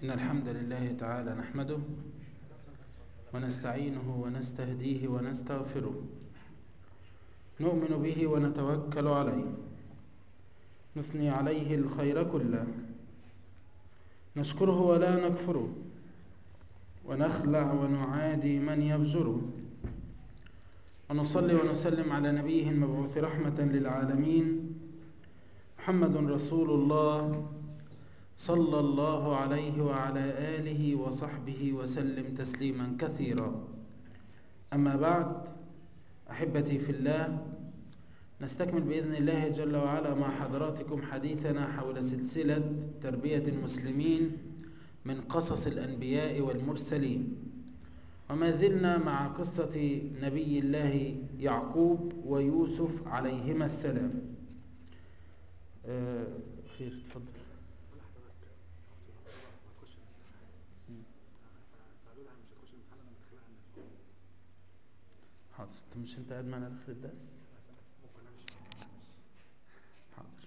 إن الحمد لله تعالى نحمده ونستعينه ونستهديه ونستغفره نؤمن به ونتوكل عليه نثني عليه الخير كله نشكره ولا نكفره ونخلع ونعادي من يفجره ونصلي ونسلم على نبيه المبعوث رحمة للعالمين محمد رسول الله صلى الله عليه وعلى آله وصحبه وسلم تسليما كثيرا أما بعد أحبتي في الله نستكمل بإذن الله جل وعلا مع حضراتكم حديثنا حول سلسلة تربية المسلمين من قصص الأنبياء والمرسلين وما زلنا مع قصة نبي الله يعقوب ويوسف عليهما السلام آه خير تفضل حاضر انت مش انت قاعد معنا اخر الدرس حاضر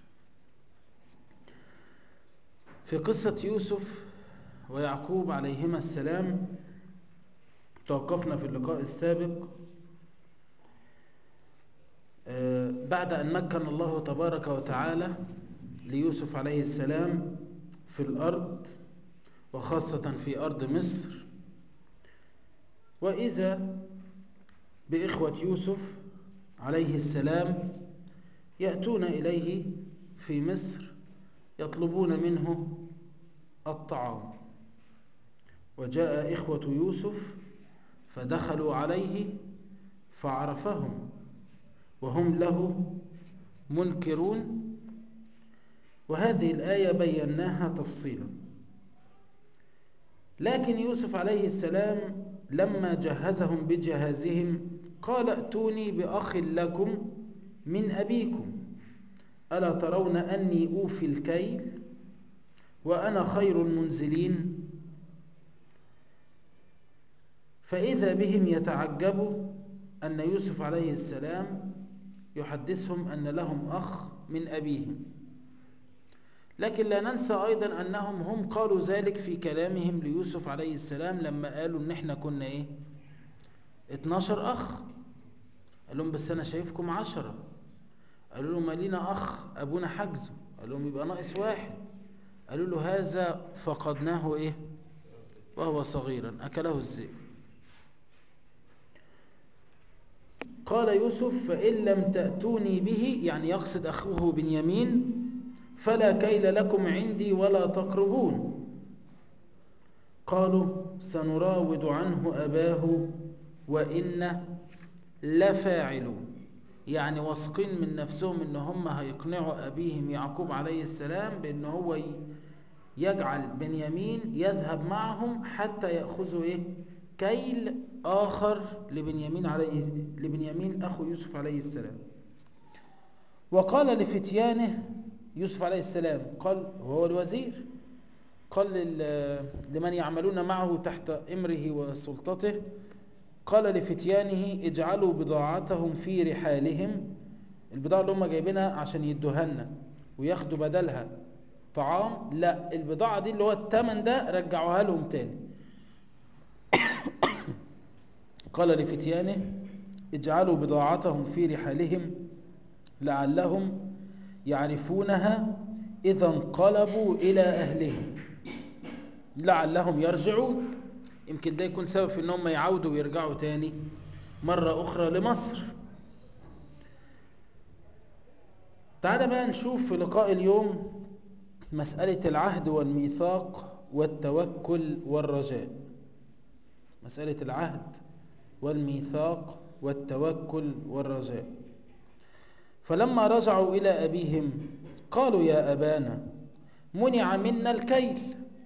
في قصة يوسف ويعقوب عليهما السلام توقفنا في اللقاء السابق بعد أن مكن الله تبارك وتعالى ليوسف عليه السلام في الأرض وخاصة في أرض مصر وإذا بإخوة يوسف عليه السلام يأتون إليه في مصر يطلبون منه الطعام وجاء إخوة يوسف فدخلوا عليه فعرفهم وهم له منكرون وهذه الآية بيناها تفصيلا لكن يوسف عليه السلام لما جهزهم بجهازهم قال ائتوني بأخ لكم من أبيكم ألا ترون أني أوفي الكيل وأنا خير المنزلين فإذا بهم يتعجبوا أن يوسف عليه السلام يحدثهم أن لهم أخ من أبيهم لكن لا ننسى أيضا أنهم هم قالوا ذلك في كلامهم ليوسف عليه السلام لما قالوا أن احنا كنا إيه 12 أخ قال لهم بس أنا شايفكم عشرة قالوا له ما لينا أخ أبونا حجزه قال لهم يبقى ناقص واحد قالوا له هذا فقدناه إيه وهو صغيرا أكله الذئب قال يوسف فإن لم تأتوني به يعني يقصد أخوه بنيامين فلا كيل لكم عندي ولا تقربون قالوا سنراود عنه أباه وإن لفاعلون يعني واثقين من نفسهم ان هم هيقنعوا أبيهم يعقوب عليه السلام بأن هو يجعل بنيامين يذهب معهم حتى يأخذوا إيه كيل آخر لبنيامين عليه لبنيامين أخو يوسف عليه السلام وقال لفتيانه يوسف عليه السلام قال وهو الوزير قال لمن يعملون معه تحت امره وسلطته قال لفتيانه اجعلوا بضاعتهم في رحالهم البضاعة اللي هم جايبينها عشان يدوها لنا وياخدوا بدلها طعام لا البضاعة دي اللي هو الثمن ده رجعوها لهم تاني قال لفتيانه اجعلوا بضاعتهم في رحالهم لعلهم يعرفونها إذا انقلبوا إلى أهلهم لعلهم يرجعون يمكن ده يكون سبب في أنهم يعودوا ويرجعوا تاني مرة أخرى لمصر تعال بقى نشوف في لقاء اليوم مسألة العهد والميثاق والتوكل والرجاء مسألة العهد والميثاق والتوكل والرجاء فلما رجعوا إلى أبيهم قالوا يا أبانا منع منا الكيل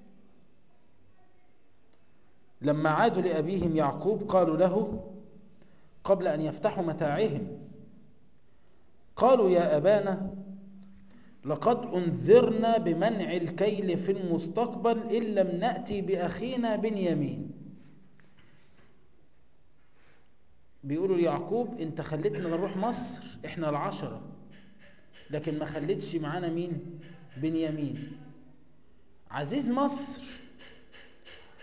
لما عادوا لأبيهم يعقوب قالوا له قبل أن يفتحوا متاعهم قالوا يا أبانا لقد أنذرنا بمنع الكيل في المستقبل إن لم نأتي بأخينا بنيامين بيقولوا ليعقوب انت خليتنا نروح مصر احنا العشرة لكن ما خليتش معانا مين بنيامين عزيز مصر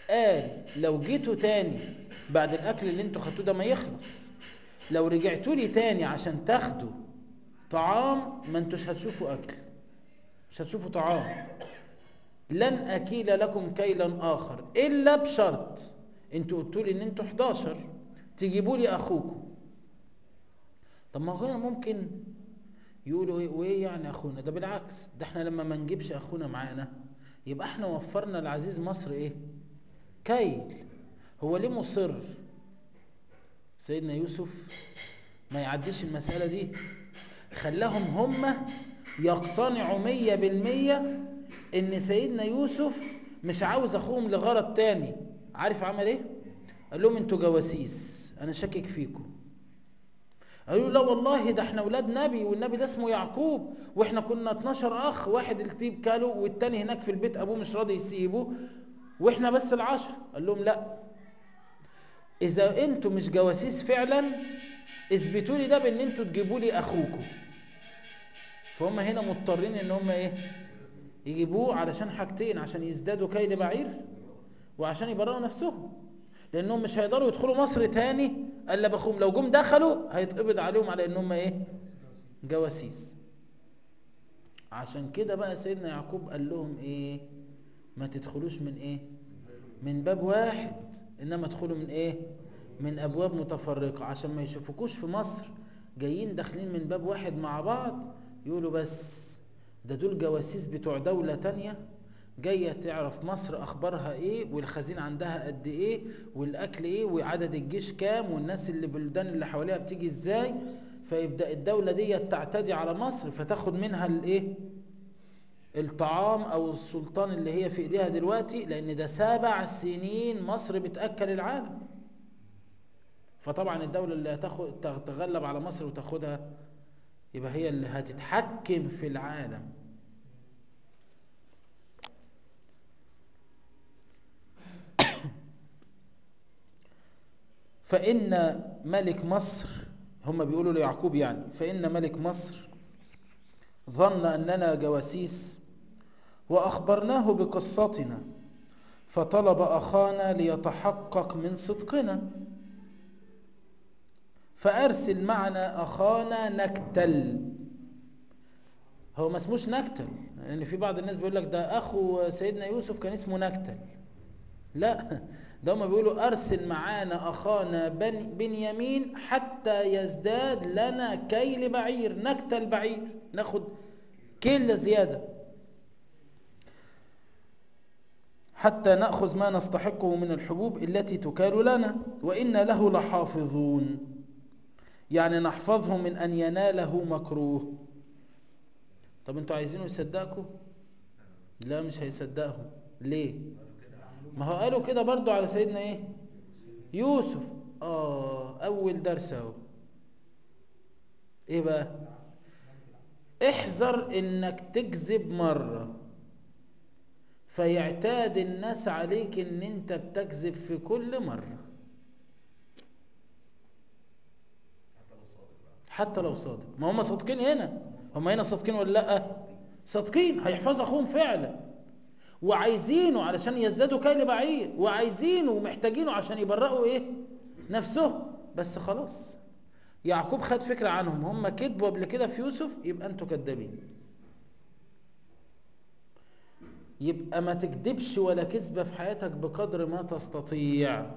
قال لو جيتوا تاني بعد الاكل اللي انتوا خدتوه ده ما يخلص لو رجعتوا لي تاني عشان تاخدوا طعام ما انتوش هتشوفوا اكل مش هتشوفوا طعام لن اكيل لكم كيلا اخر الا بشرط انتوا قلتوا لي ان انتوا 11 تجيبوا لي اخوكم طب ما هو ممكن يقولوا ايه وايه يعني اخونا ده بالعكس ده احنا لما ما نجيبش اخونا معانا يبقى احنا وفرنا العزيز مصر ايه كيل هو ليه مصر سيدنا يوسف ما يعديش المسألة دي خلاهم هم يقتنعوا مية بالمية ان سيدنا يوسف مش عاوز اخوهم لغرض تاني عارف عمل ايه قال لهم انتوا جواسيس انا شاكك فيكم قالوا لا والله ده احنا ولاد نبي والنبي ده اسمه يعقوب واحنا كنا 12 اخ واحد التيب كاله والتاني هناك في البيت ابوه مش راضي يسيبه واحنا بس العشر قال لهم لا اذا انتوا مش جواسيس فعلا اثبتوا لي ده بان انتوا تجيبوا لي اخوكم فهم هنا مضطرين ان هم ايه يجيبوه علشان حاجتين عشان يزدادوا كيد بعير وعشان يبرئوا نفسهم لانهم مش هيقدروا يدخلوا مصر تاني الا باخوهم لو جم دخلوا هيتقبض عليهم على انهم ايه جواسيس عشان كده بقى سيدنا يعقوب قال لهم ايه ما تدخلوش من ايه من باب واحد انما ادخلوا من ايه من ابواب متفرقه عشان ما يشوفوكوش في مصر جايين داخلين من باب واحد مع بعض يقولوا بس ده دول جواسيس بتوع دوله تانيه جايه تعرف مصر اخبارها ايه والخزين عندها قد ايه والاكل ايه وعدد الجيش كام والناس اللي بلدان اللي حواليها بتيجي ازاي فيبدا الدوله دي تعتدي على مصر فتاخد منها الايه الطعام او السلطان اللي هي في ايديها دلوقتي لان ده سبع سنين مصر بتاكل العالم فطبعا الدوله اللي هتاخد تتغلب على مصر وتاخدها يبقى هي اللي هتتحكم في العالم فإن ملك مصر هم بيقولوا ليعقوب يعني فإن ملك مصر ظن أننا جواسيس وأخبرناه بقصتنا فطلب أخانا ليتحقق من صدقنا فأرسل معنا أخانا نكتل هو ما اسموش نكتل لأن يعني في بعض الناس بيقول لك ده أخو سيدنا يوسف كان اسمه نكتل لا ده هم بيقولوا أرسل معانا أخانا بن بنيامين حتى يزداد لنا كيل بعير نكتل بعير ناخد كيل زيادة حتى نأخذ ما نستحقه من الحبوب التي تكال لنا وإن له لحافظون يعني نحفظه من أن يناله مكروه طب انتوا عايزينه يصدقكم لا مش هيصدقهم ليه ما هو قالوا كده برضو على سيدنا ايه يوسف اه اول درس اهو ايه بقى احذر انك تكذب مرة فيعتاد الناس عليك ان انت بتكذب في كل مرة حتى لو صادق ما هم صادقين هنا هم هنا صادقين ولا لا صادقين هيحفظ اخوهم فعلا وعايزينه علشان يزدادوا كيل بعير وعايزينه ومحتاجينه عشان يبرئوا ايه نفسهم بس خلاص يعقوب خد فكرة عنهم هم كذبوا قبل كده في يوسف يبقى انتوا كذابين يبقى ما تكذبش ولا كذبة في حياتك بقدر ما تستطيع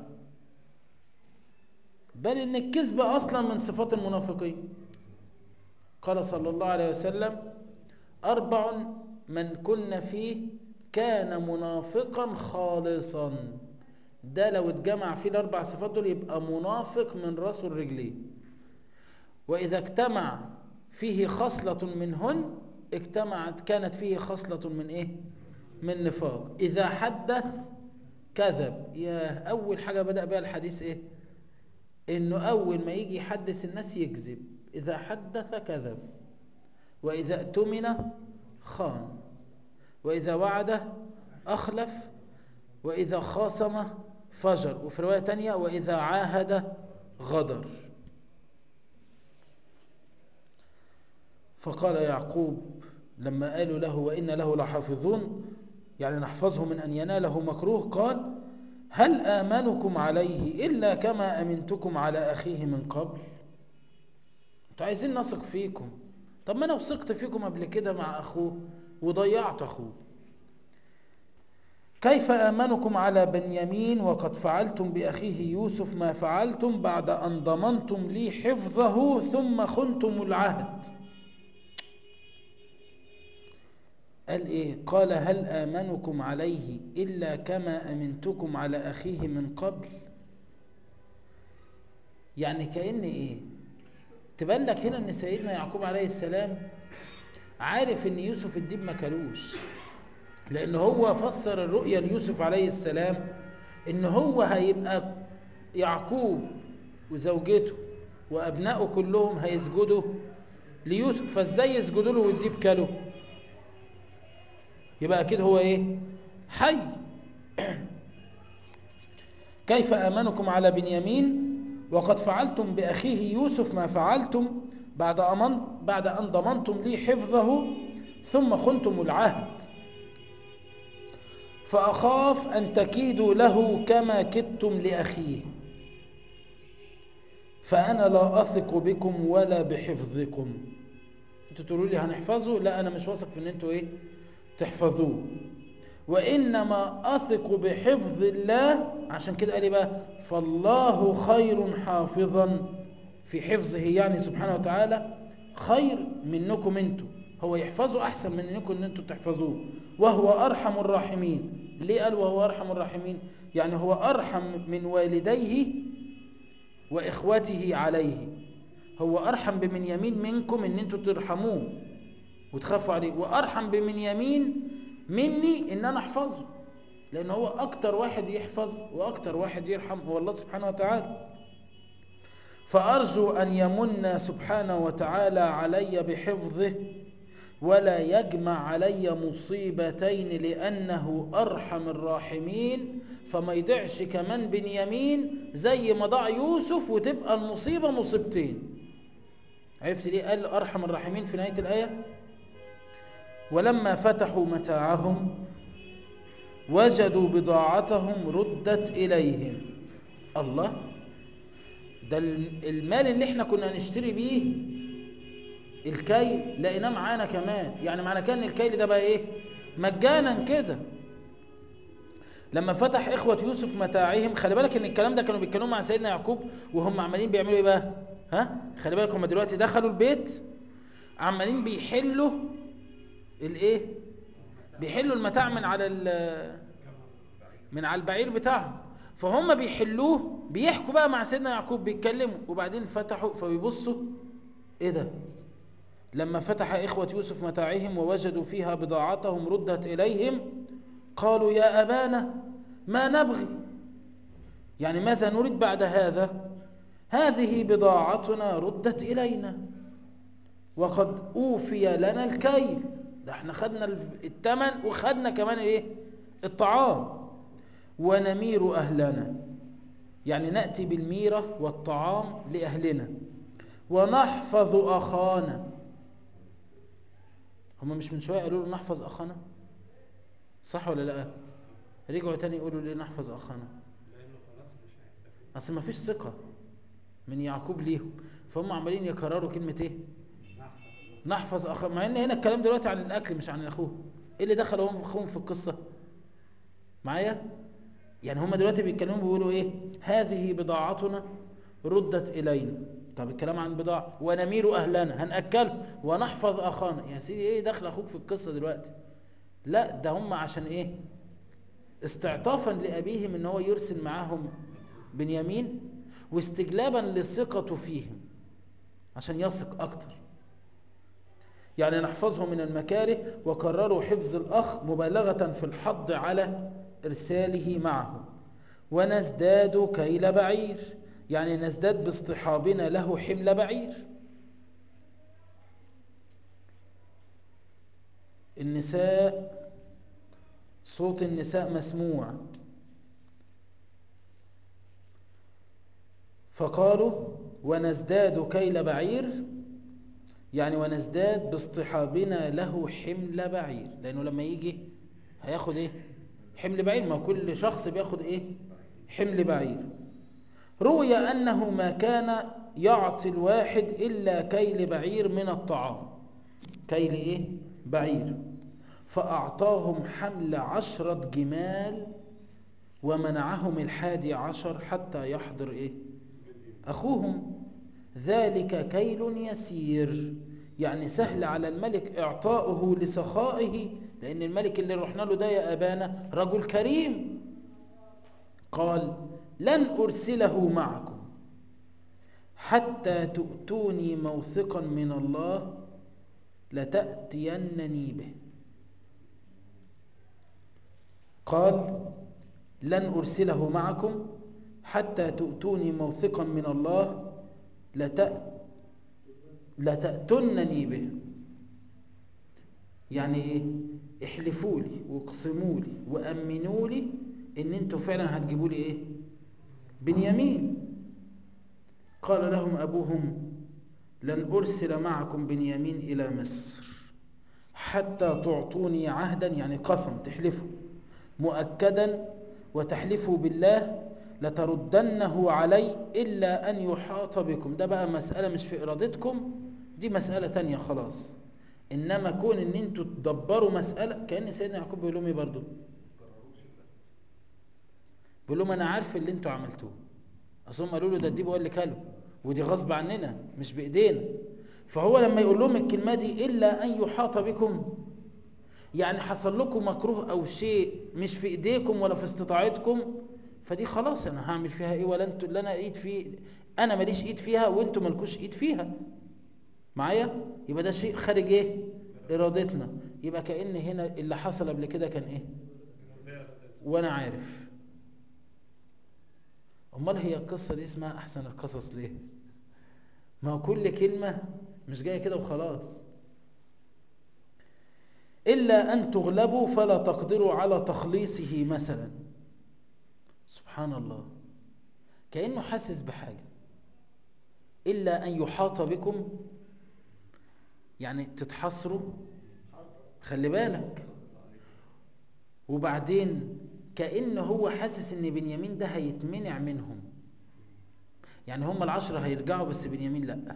بل ان الكذبة اصلا من صفات المنافقين قال صلى الله عليه وسلم اربع من كن فيه كان منافقا خالصا ده لو اتجمع فيه الاربع صفات دول يبقى منافق من راسه لرجليه واذا اجتمع فيه خصلة منهن اجتمعت كانت فيه خصلة من ايه من نفاق اذا حدث كذب يا اول حاجة بدأ بها الحديث ايه انه اول ما يجي يحدث الناس يكذب اذا حدث كذب واذا اؤتمن خان وإذا وعد أخلف وإذا خاصم فجر وفي رواية تانية وإذا عاهد غدر فقال يعقوب لما قالوا له وإن له لحافظون يعني نحفظه من أن يناله مكروه قال هل آمنكم عليه إلا كما أمنتكم على أخيه من قبل انتوا عايزين نثق فيكم طب ما أنا وثقت فيكم قبل كده مع أخوه وضيعت أخوه كيف آمنكم على بنيامين وقد فعلتم بأخيه يوسف ما فعلتم بعد أن ضمنتم لي حفظه ثم خنتم العهد قال إيه قال هل آمنكم عليه إلا كما أمنتكم على أخيه من قبل يعني كأن إيه تبان لك هنا أن سيدنا يعقوب عليه السلام عارف أن يوسف الدين ما كلوش لأن هو فسر الرؤيا ليوسف عليه السلام أن هو هيبقى يعقوب وزوجته وأبنائه كلهم هيسجدوا ليوسف فازاي يسجدوا له والديب كله يبقى أكيد هو إيه حي كيف آمنكم على بنيامين وقد فعلتم بأخيه يوسف ما فعلتم بعد, أمن بعد أن ضمنتم لي حفظه ثم خنتم العهد فأخاف أن تكيدوا له كما كدتم لأخيه فأنا لا أثق بكم ولا بحفظكم انتوا تقولوا لي هنحفظه لا أنا مش واثق في ان انتوا ايه تحفظوه وإنما أثق بحفظ الله عشان كده قال بقى فالله خير حافظا في حفظه يعني سبحانه وتعالى خير منكم انتوا هو يحفظه أحسن من انكم ان انتوا تحفظوه وهو أرحم الراحمين ليه قال وهو أرحم الراحمين يعني هو أرحم من والديه وإخوته عليه هو أرحم بمن يمين منكم ان انتوا ترحموه وتخافوا عليه وأرحم بمن يمين مني ان انا احفظه لان هو اكتر واحد يحفظ واكتر واحد يرحم هو الله سبحانه وتعالى فارجو ان يمن سبحانه وتعالى علي بحفظه ولا يجمع علي مصيبتين لانه ارحم الراحمين فما يضيعش كمان بنيامين زي ما ضاع يوسف وتبقى المصيبه مصيبتين عرفت ليه قال ارحم الراحمين في نهايه الايه ولما فتحوا متاعهم وجدوا بضاعتهم ردت إليهم الله ده المال اللي احنا كنا نشتري بيه الكيل لقيناه معانا كمان يعني معنى كان الكيل ده بقى ايه مجانا كده لما فتح اخوة يوسف متاعهم خلي بالك ان الكلام ده كانوا بيتكلموا مع سيدنا يعقوب وهم عمالين بيعملوا ايه بقى ها خلي بالك هم دلوقتي دخلوا البيت عمالين بيحلوا الايه بيحلوا المتاع من على من على البعير بتاعهم فهم بيحلوه بيحكوا بقى مع سيدنا يعقوب بيتكلموا وبعدين فتحوا فبيبصوا ايه ده لما فتح إخوة يوسف متاعهم ووجدوا فيها بضاعتهم ردت إليهم قالوا يا أبانا ما نبغي يعني ماذا نريد بعد هذا هذه بضاعتنا ردت إلينا وقد أوفي لنا الكيل ده احنا خدنا الثمن وخدنا كمان ايه الطعام ونمير أهلنا يعني نأتي بالميرة والطعام لأهلنا ونحفظ أخانا هم مش من شوية قالوا له نحفظ أخانا صح ولا لا رجعوا تاني يقولوا ليه نحفظ أخانا أصل ما فيش ثقة من يعقوب ليهم فهم عمالين يكرروا كلمة ايه نحفظ أخ مع ان هنا الكلام دلوقتي عن الاكل مش عن اخوه ايه اللي دخل هم اخوهم في القصة معايا يعني هم دلوقتي بيتكلموا بيقولوا ايه هذه بضاعتنا ردت الينا طب الكلام عن بضاعة ونمير اهلنا هنأكله ونحفظ اخانا يا سيدي ايه دخل اخوك في القصة دلوقتي لا ده هم عشان ايه استعطافا لابيهم ان هو يرسل معاهم بنيامين واستجلابا لثقته فيهم عشان يثق اكتر يعني نحفظه من المكاره وكرروا حفظ الأخ مبالغة في الحض على إرساله معه ونزداد كيل بعير يعني نزداد باصطحابنا له حمل بعير النساء صوت النساء مسموع فقالوا ونزداد كيل بعير يعني ونزداد باصطحابنا له حمل بعير لانه لما يجي هياخد ايه حمل بعير ما كل شخص بياخد ايه حمل بعير روي أنه ما كان يعطي الواحد إلا كيل بعير من الطعام كيل إيه؟ بعير فأعطاهم حمل عشرة جمال ومنعهم الحادي عشر حتى يحضر إيه؟ أخوهم ذلك كيل يسير يعني سهل على الملك إعطاؤه لسخائه لأن الملك اللي رحنا له ده يا أبانا رجل كريم قال لن أرسله معكم حتى تؤتوني موثقا من الله لتأتينني به قال لن أرسله معكم حتى تؤتوني موثقا من الله لتأ... لتأتنني به يعني ايه احلفوا لي واقسموا لي وامنوا لي ان انتوا فعلا هتجيبوا لي ايه بنيامين قال لهم ابوهم لن ارسل معكم بنيامين الى مصر حتى تعطوني عهدا يعني قسم تحلفوا مؤكدا وتحلفوا بالله لتردنه علي إلا أن يحاط بكم ده بقى مسألة مش في إرادتكم دي مسألة تانية خلاص إنما كون إن انتوا تدبروا مسألة كأن سيدنا يعقوب بيقول لهم إيه برضه بيقول لهم أنا عارف اللي انتوا عملتوه أصل هم قالوا له ده الديب هو اللي كله ودي غصب عننا مش بإيدينا فهو لما يقول لهم الكلمة دي إلا أن يحاط بكم يعني حصل لكم مكروه أو شيء مش في إيديكم ولا في استطاعتكم فدي خلاص انا هعمل فيها ايه ولا انتوا اللي انا ايد فيه انا ماليش ايد فيها وانتوا مالكوش ايد فيها معايا يبقى ده شيء خارج ايه ارادتنا يبقى كأن هنا اللي حصل قبل كده كان ايه وانا عارف امال هي القصة دي اسمها احسن القصص ليه ما هو كل كلمة مش جاية كده وخلاص إلا أن تغلبوا فلا تقدروا على تخليصه مثلا سبحان الله كأنه حاسس بحاجة إلا أن يحاط بكم يعني تتحصروا خلي بالك وبعدين كأن هو حاسس ان بنيامين ده هيتمنع منهم يعني هم العشرة هيرجعوا بس بنيامين لأ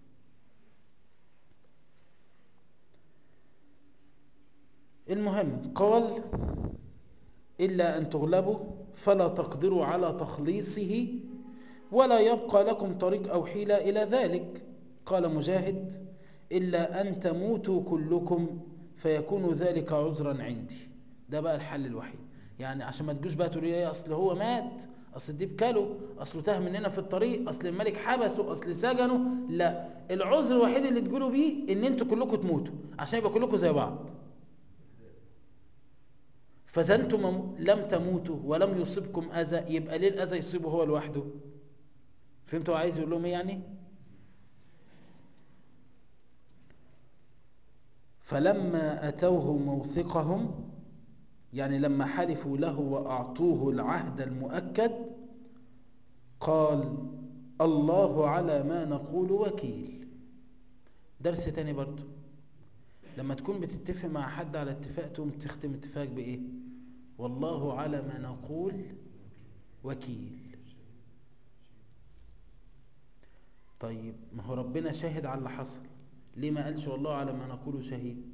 المهم قال إلا أن تغلبوا فلا تقدروا على تخليصه ولا يبقى لكم طريق أو حيلة إلى ذلك قال مجاهد إلا أن تموتوا كلكم فيكون ذلك عذرا عندي ده بقى الحل الوحيد يعني عشان ما تجوش بقى تقولوا ايه اصل هو مات اصل الديب كله اصله تاه مننا في الطريق اصل الملك حبسه اصل سجنه لا العذر الوحيد اللي تقولوا بيه ان انتوا كلكم تموتوا عشان يبقى كلكم زي بعض فاذا انتم لم تموتوا ولم يصبكم اذى يبقى ليه الاذى يصيبه هو لوحده فهمتوا عايز يقول لهم ايه يعني فلما اتوه موثقهم يعني لما حلفوا له واعطوه العهد المؤكد قال الله على ما نقول وكيل درس تاني برضو لما تكون بتتفق مع حد على اتفاق تقوم تختم اتفاق بايه والله على ما نقول وكيل طيب ما هو ربنا شاهد على اللي حصل ليه ما قالش والله على ما نقول شهيد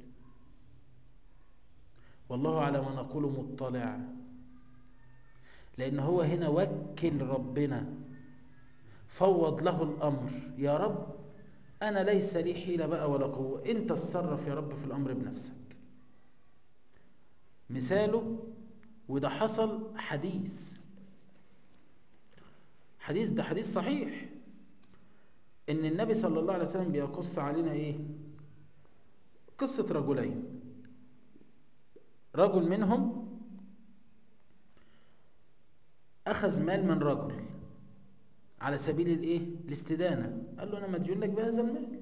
والله على ما نقول مطلع لان هو هنا وكل ربنا فوض له الامر يا رب انا ليس لي حيلة بقى ولا قوة انت اتصرف يا رب في الامر بنفسك مثاله وده حصل حديث حديث ده حديث صحيح ان النبي صلى الله عليه وسلم بيقص علينا ايه قصة رجلين رجل منهم اخذ مال من رجل على سبيل الايه الاستدانة قال له انا مديون لك بهذا المال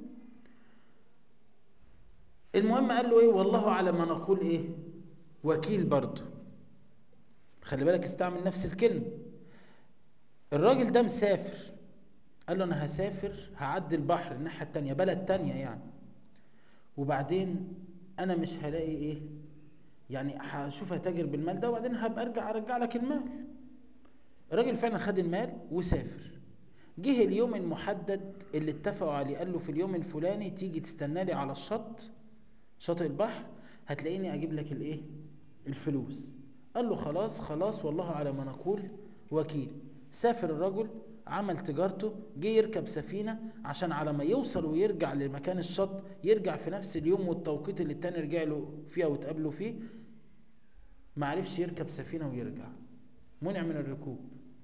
المهم قال له ايه والله على ما نقول ايه وكيل برضه خلي بالك استعمل نفس الكلمة الراجل ده مسافر قال له انا هسافر هعدي البحر الناحية التانية بلد تانية يعني وبعدين انا مش هلاقي ايه يعني هشوف هتاجر بالمال ده وبعدين هبقى ارجع ارجع لك المال الراجل فعلا خد المال وسافر جه اليوم المحدد اللي اتفقوا عليه قال له في اليوم الفلاني تيجي تستنى لي على الشط شاطئ البحر هتلاقيني اجيب لك الايه الفلوس قال له خلاص خلاص والله على ما نقول وكيل سافر الرجل عمل تجارته جه يركب سفينة عشان على ما يوصل ويرجع لمكان الشط يرجع في نفس اليوم والتوقيت اللي التاني رجع له فيه او اتقابلوا فيه معرفش يركب سفينة ويرجع منع من الركوب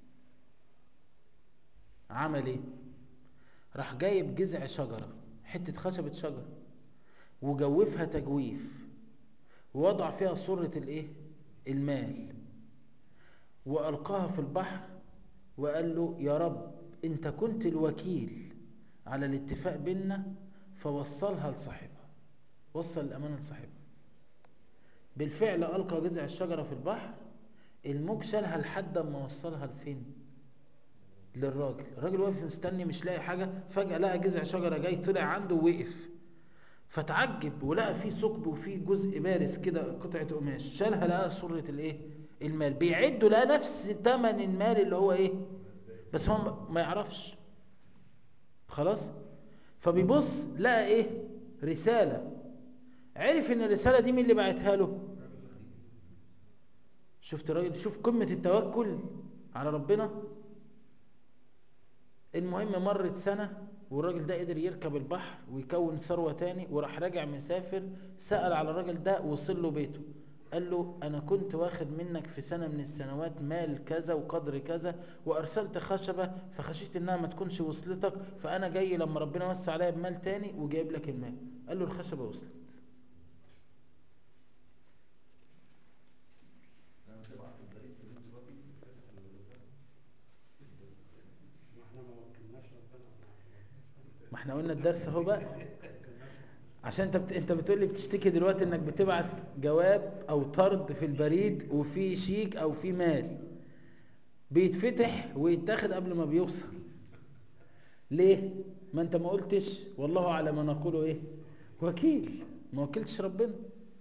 عمل ايه راح جايب جذع شجرة حتة خشبة شجرة وجوفها تجويف ووضع فيها صورة الايه المال وألقاها في البحر وقال له يا رب انت كنت الوكيل على الاتفاق بيننا فوصلها لصاحبها وصل الأمانة لصاحبها بالفعل ألقى جذع الشجرة في البحر الموج شالها لحد ما وصلها لفين للراجل الراجل واقف مستني مش لاقي حاجة فجأة لقى جذع شجرة جاي طلع عنده ووقف فتعجب ولقى فيه ثقب وفيه جزء بارز كده قطعة قماش شالها لقى صورة الايه المال بيعدوا لقى نفس ثمن المال اللي هو ايه بس هو ما يعرفش خلاص فبيبص لقى ايه رسالة عرف ان الرسالة دي مين اللي بعتها له شفت الراجل شوف قمة التوكل على ربنا المهم مرت سنة والراجل ده قدر يركب البحر ويكون ثروة تاني وراح راجع مسافر سأل على الراجل ده وصل له بيته قال له انا كنت واخد منك في سنة من السنوات مال كذا وقدر كذا وارسلت خشبة فخشيت انها ما تكونش وصلتك فانا جاي لما ربنا وسع عليا بمال تاني وجايب لك المال قال له الخشبة وصلت ما احنا قلنا الدرس اهو بقى عشان انت بت... انت بتقول لي بتشتكي دلوقتي انك بتبعت جواب او طرد في البريد وفي شيك او في مال بيتفتح ويتاخد قبل ما بيوصل ليه ما انت ما قلتش والله على ما نقوله ايه وكيل ما وكلتش ربنا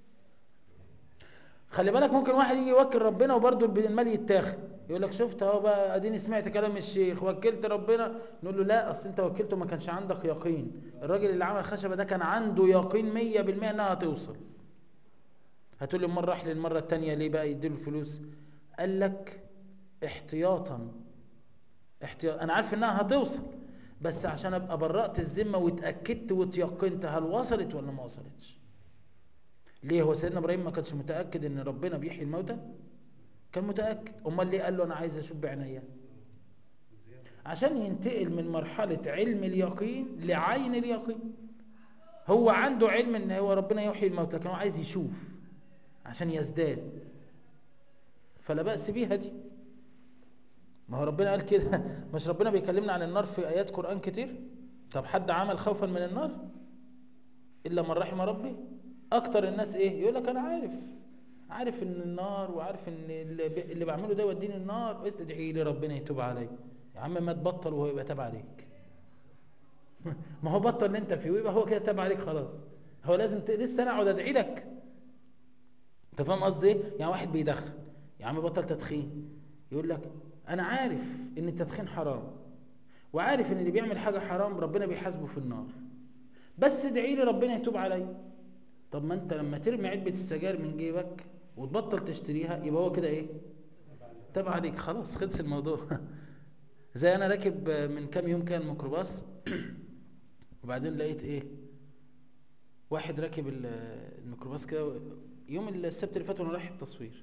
خلي بالك ممكن واحد يجي يوكل ربنا وبرضه المال يتاخد يقول لك شفت اهو بقى اديني سمعت كلام الشيخ وكلت ربنا نقول له لا اصل انت وكلته ما كانش عندك يقين الراجل اللي عمل الخشبه ده كان عنده يقين 100% انها هتوصل هتقول لي مره راح للمره الثانيه ليه بقى يديله الفلوس قال لك احتياطا احتياط انا عارف انها هتوصل بس عشان ابقى برأت الذمه واتاكدت وتيقنت هل وصلت ولا ما وصلتش ليه هو سيدنا ابراهيم ما كانش متاكد ان ربنا بيحيي الموتى كان متاكد امال ليه قال له انا عايز اشوف بعينيا عشان ينتقل من مرحله علم اليقين لعين اليقين هو عنده علم ان هو ربنا يحيي الموتى كان عايز يشوف عشان يزداد فلا باس بيها دي ما هو ربنا قال كده مش ربنا بيكلمنا عن النار في ايات قران كتير طب حد عمل خوفا من النار الا من رحم ربي اكتر الناس ايه يقول لك انا عارف عارف ان النار وعارف ان اللي, اللي بعمله ده يوديني النار ادعي لي ربنا يتوب علي يا عم ما تبطل وهو يبقى تاب عليك ما هو بطل اللي انت فيه ويبقى هو كده تاب عليك خلاص هو لازم ت... لسه انا اقعد ادعي لك انت فاهم قصدي ايه يعني واحد بيدخن يا عم بطل تدخين يقول لك انا عارف ان التدخين حرام وعارف ان اللي بيعمل حاجه حرام ربنا بيحاسبه في النار بس ادعي لي ربنا يتوب علي طب ما انت لما ترمي علبه السجاير من جيبك وتبطل تشتريها يبقى هو كده ايه تابع عليك خلاص خلص الموضوع زي انا راكب من كام يوم كان ميكروباص وبعدين لقيت ايه واحد راكب الميكروباص كده يوم السبت اللي فات وانا رايح التصوير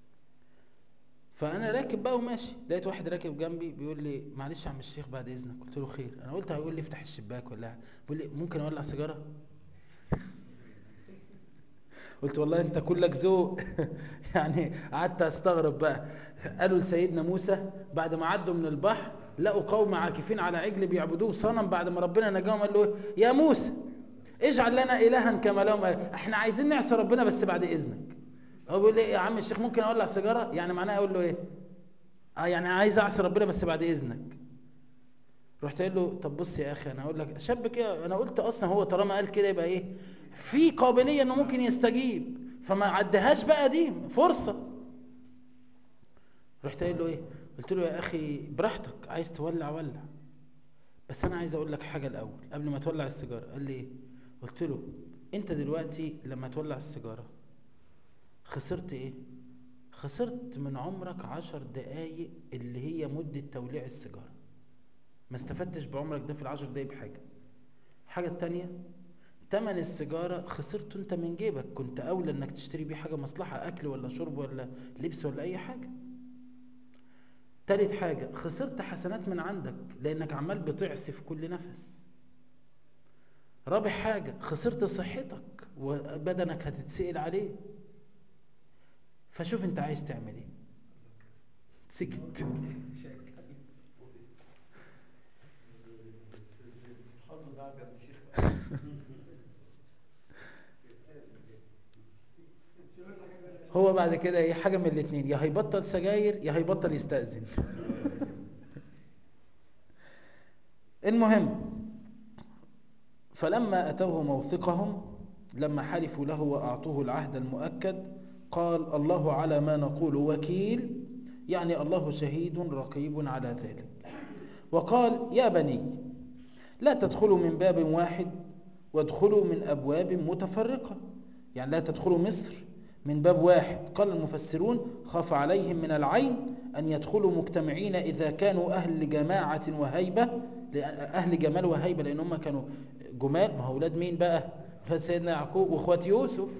فانا راكب بقى وماشي لقيت واحد راكب جنبي بيقول لي معلش يا عم الشيخ بعد اذنك قلت له خير انا قلت هيقول لي افتح الشباك ولا بيقول لي ممكن اولع سيجاره قلت والله انت كلك ذوق يعني قعدت استغرب بقى قالوا لسيدنا موسى بعد ما عدوا من البحر لقوا قوم عاكفين على عجل بيعبدوه صنم بعد ما ربنا نجاهم قال له يا موسى اجعل لنا الها كما لهم احنا عايزين نعصي ربنا بس بعد اذنك هو بيقول لي يا عم الشيخ ممكن اولع سيجاره يعني معناها اقول له ايه اه يعني عايز اعصي ربنا بس بعد اذنك رحت قايل له طب بص يا اخي انا اقول لك شاب كده انا قلت اصلا هو طالما قال كده يبقى ايه في قابليه انه ممكن يستجيب فما عدهاش بقى دي فرصه رحت قايل له ايه قلت له يا اخي براحتك عايز تولع ولع بس انا عايز اقول لك حاجه الاول قبل ما تولع السيجاره قال لي ايه قلت له انت دلوقتي لما تولع السيجاره خسرت ايه خسرت من عمرك عشر دقايق اللي هي مدة توليع السيجارة ما استفدتش بعمرك ده في العشر دقايق بحاجة الحاجة التانية تمن السيجارة خسرته انت من جيبك كنت اولى انك تشتري بيه حاجة مصلحة اكل ولا شرب ولا لبس ولا اي حاجة تالت حاجة خسرت حسنات من عندك لانك عمال بتعصف كل نفس رابع حاجة خسرت صحتك وبدنك هتتسئل عليه فشوف انت عايز تعمل ايه سكت حظ ده عجب الشيخ هو بعد كده ايه حاجه من الاثنين يا هيبطل سجاير يا هيبطل يستأذن المهم فلما أتوه موثقهم لما حلفوا له وأعطوه العهد المؤكد قال الله على ما نقول وكيل يعني الله شهيد رقيب على ذلك وقال يا بني لا تدخلوا من باب واحد وادخلوا من أبواب متفرقة يعني لا تدخلوا مصر من باب واحد قال المفسرون خاف عليهم من العين أن يدخلوا مجتمعين إذا كانوا أهل جماعة وهيبة أهل جمال وهيبة لأن هم كانوا جمال ما هو أولاد مين بقى أولاد سيدنا يعقوب وإخوات يوسف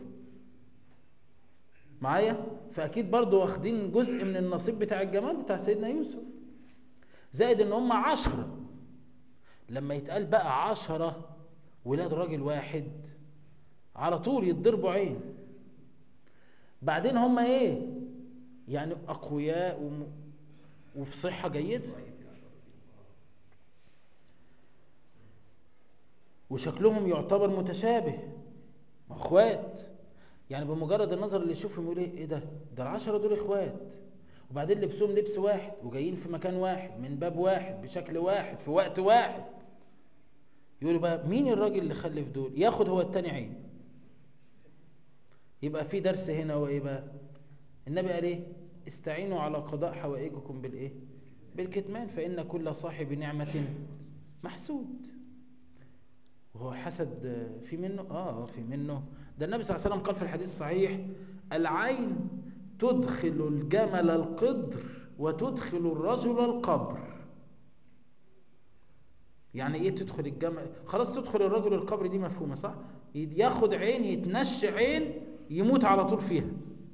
معايا فأكيد برضو واخدين جزء من النصيب بتاع الجمال بتاع سيدنا يوسف زائد ان هم عشرة لما يتقال بقى عشرة ولاد راجل واحد على طول يتضربوا عين بعدين هم ايه يعني اقوياء وم... وفي صحة جيدة وشكلهم يعتبر متشابه اخوات يعني بمجرد النظر اللي يشوفهم يقول ايه ده ده العشرة دول اخوات وبعدين لبسهم لبس واحد وجايين في مكان واحد من باب واحد بشكل واحد في وقت واحد يقولوا بقى مين الراجل اللي خلف دول ياخد هو التاني عين يبقى في درس هنا وايه بقى النبي قال ايه استعينوا على قضاء حوائجكم بالايه بالكتمان فان كل صاحب نعمه محسود وهو الحسد في منه اه في منه ده النبي صلى الله عليه وسلم قال في الحديث الصحيح العين تدخل الجمل القدر وتدخل الرجل القبر يعني ايه تدخل الجمل خلاص تدخل الرجل القبر دي مفهومه صح ياخد عين يتنش عين يموت على طول فيها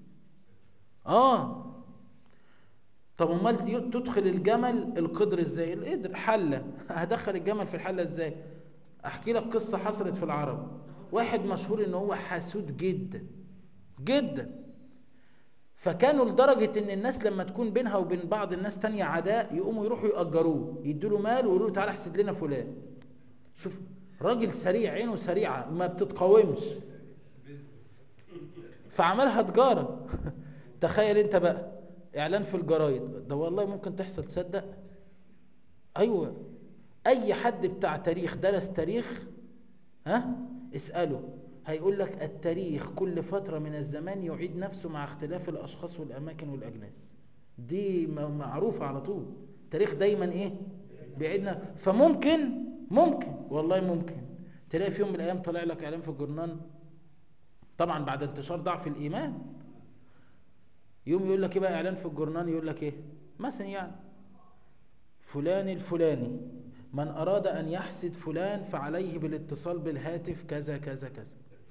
اه طب امال تدخل الجمل القدر ازاي القدر حله هدخل الجمل في الحله ازاي احكي لك قصه حصلت في العرب واحد مشهور ان هو حسود جدا جدا فكانوا لدرجة ان الناس لما تكون بينها وبين بعض الناس تانية عداء يقوموا يروحوا يأجروه يدوا له مال ويقولوا له تعالى احسد لنا فلان شوف راجل سريع عينه سريعة ما بتتقاومش فعملها تجارة تخيل انت بقى اعلان في الجرايد ده والله ممكن تحصل تصدق ايوه اي حد بتاع تاريخ درس تاريخ ها اسأله هيقول لك التاريخ كل فترة من الزمان يعيد نفسه مع اختلاف الأشخاص والأماكن والأجناس دي معروفة على طول التاريخ دايما إيه بيعيدنا فممكن ممكن والله ممكن تلاقي في يوم من الأيام طلع لك إعلان في الجورنال طبعا بعد انتشار ضعف الإيمان يوم يقول لك إيه بقى إعلان في الجورنال يقول لك إيه مثلا يعني فلان الفلاني من أراد أن يحسد فلان فعليه بالاتصال بالهاتف كذا كذا كذا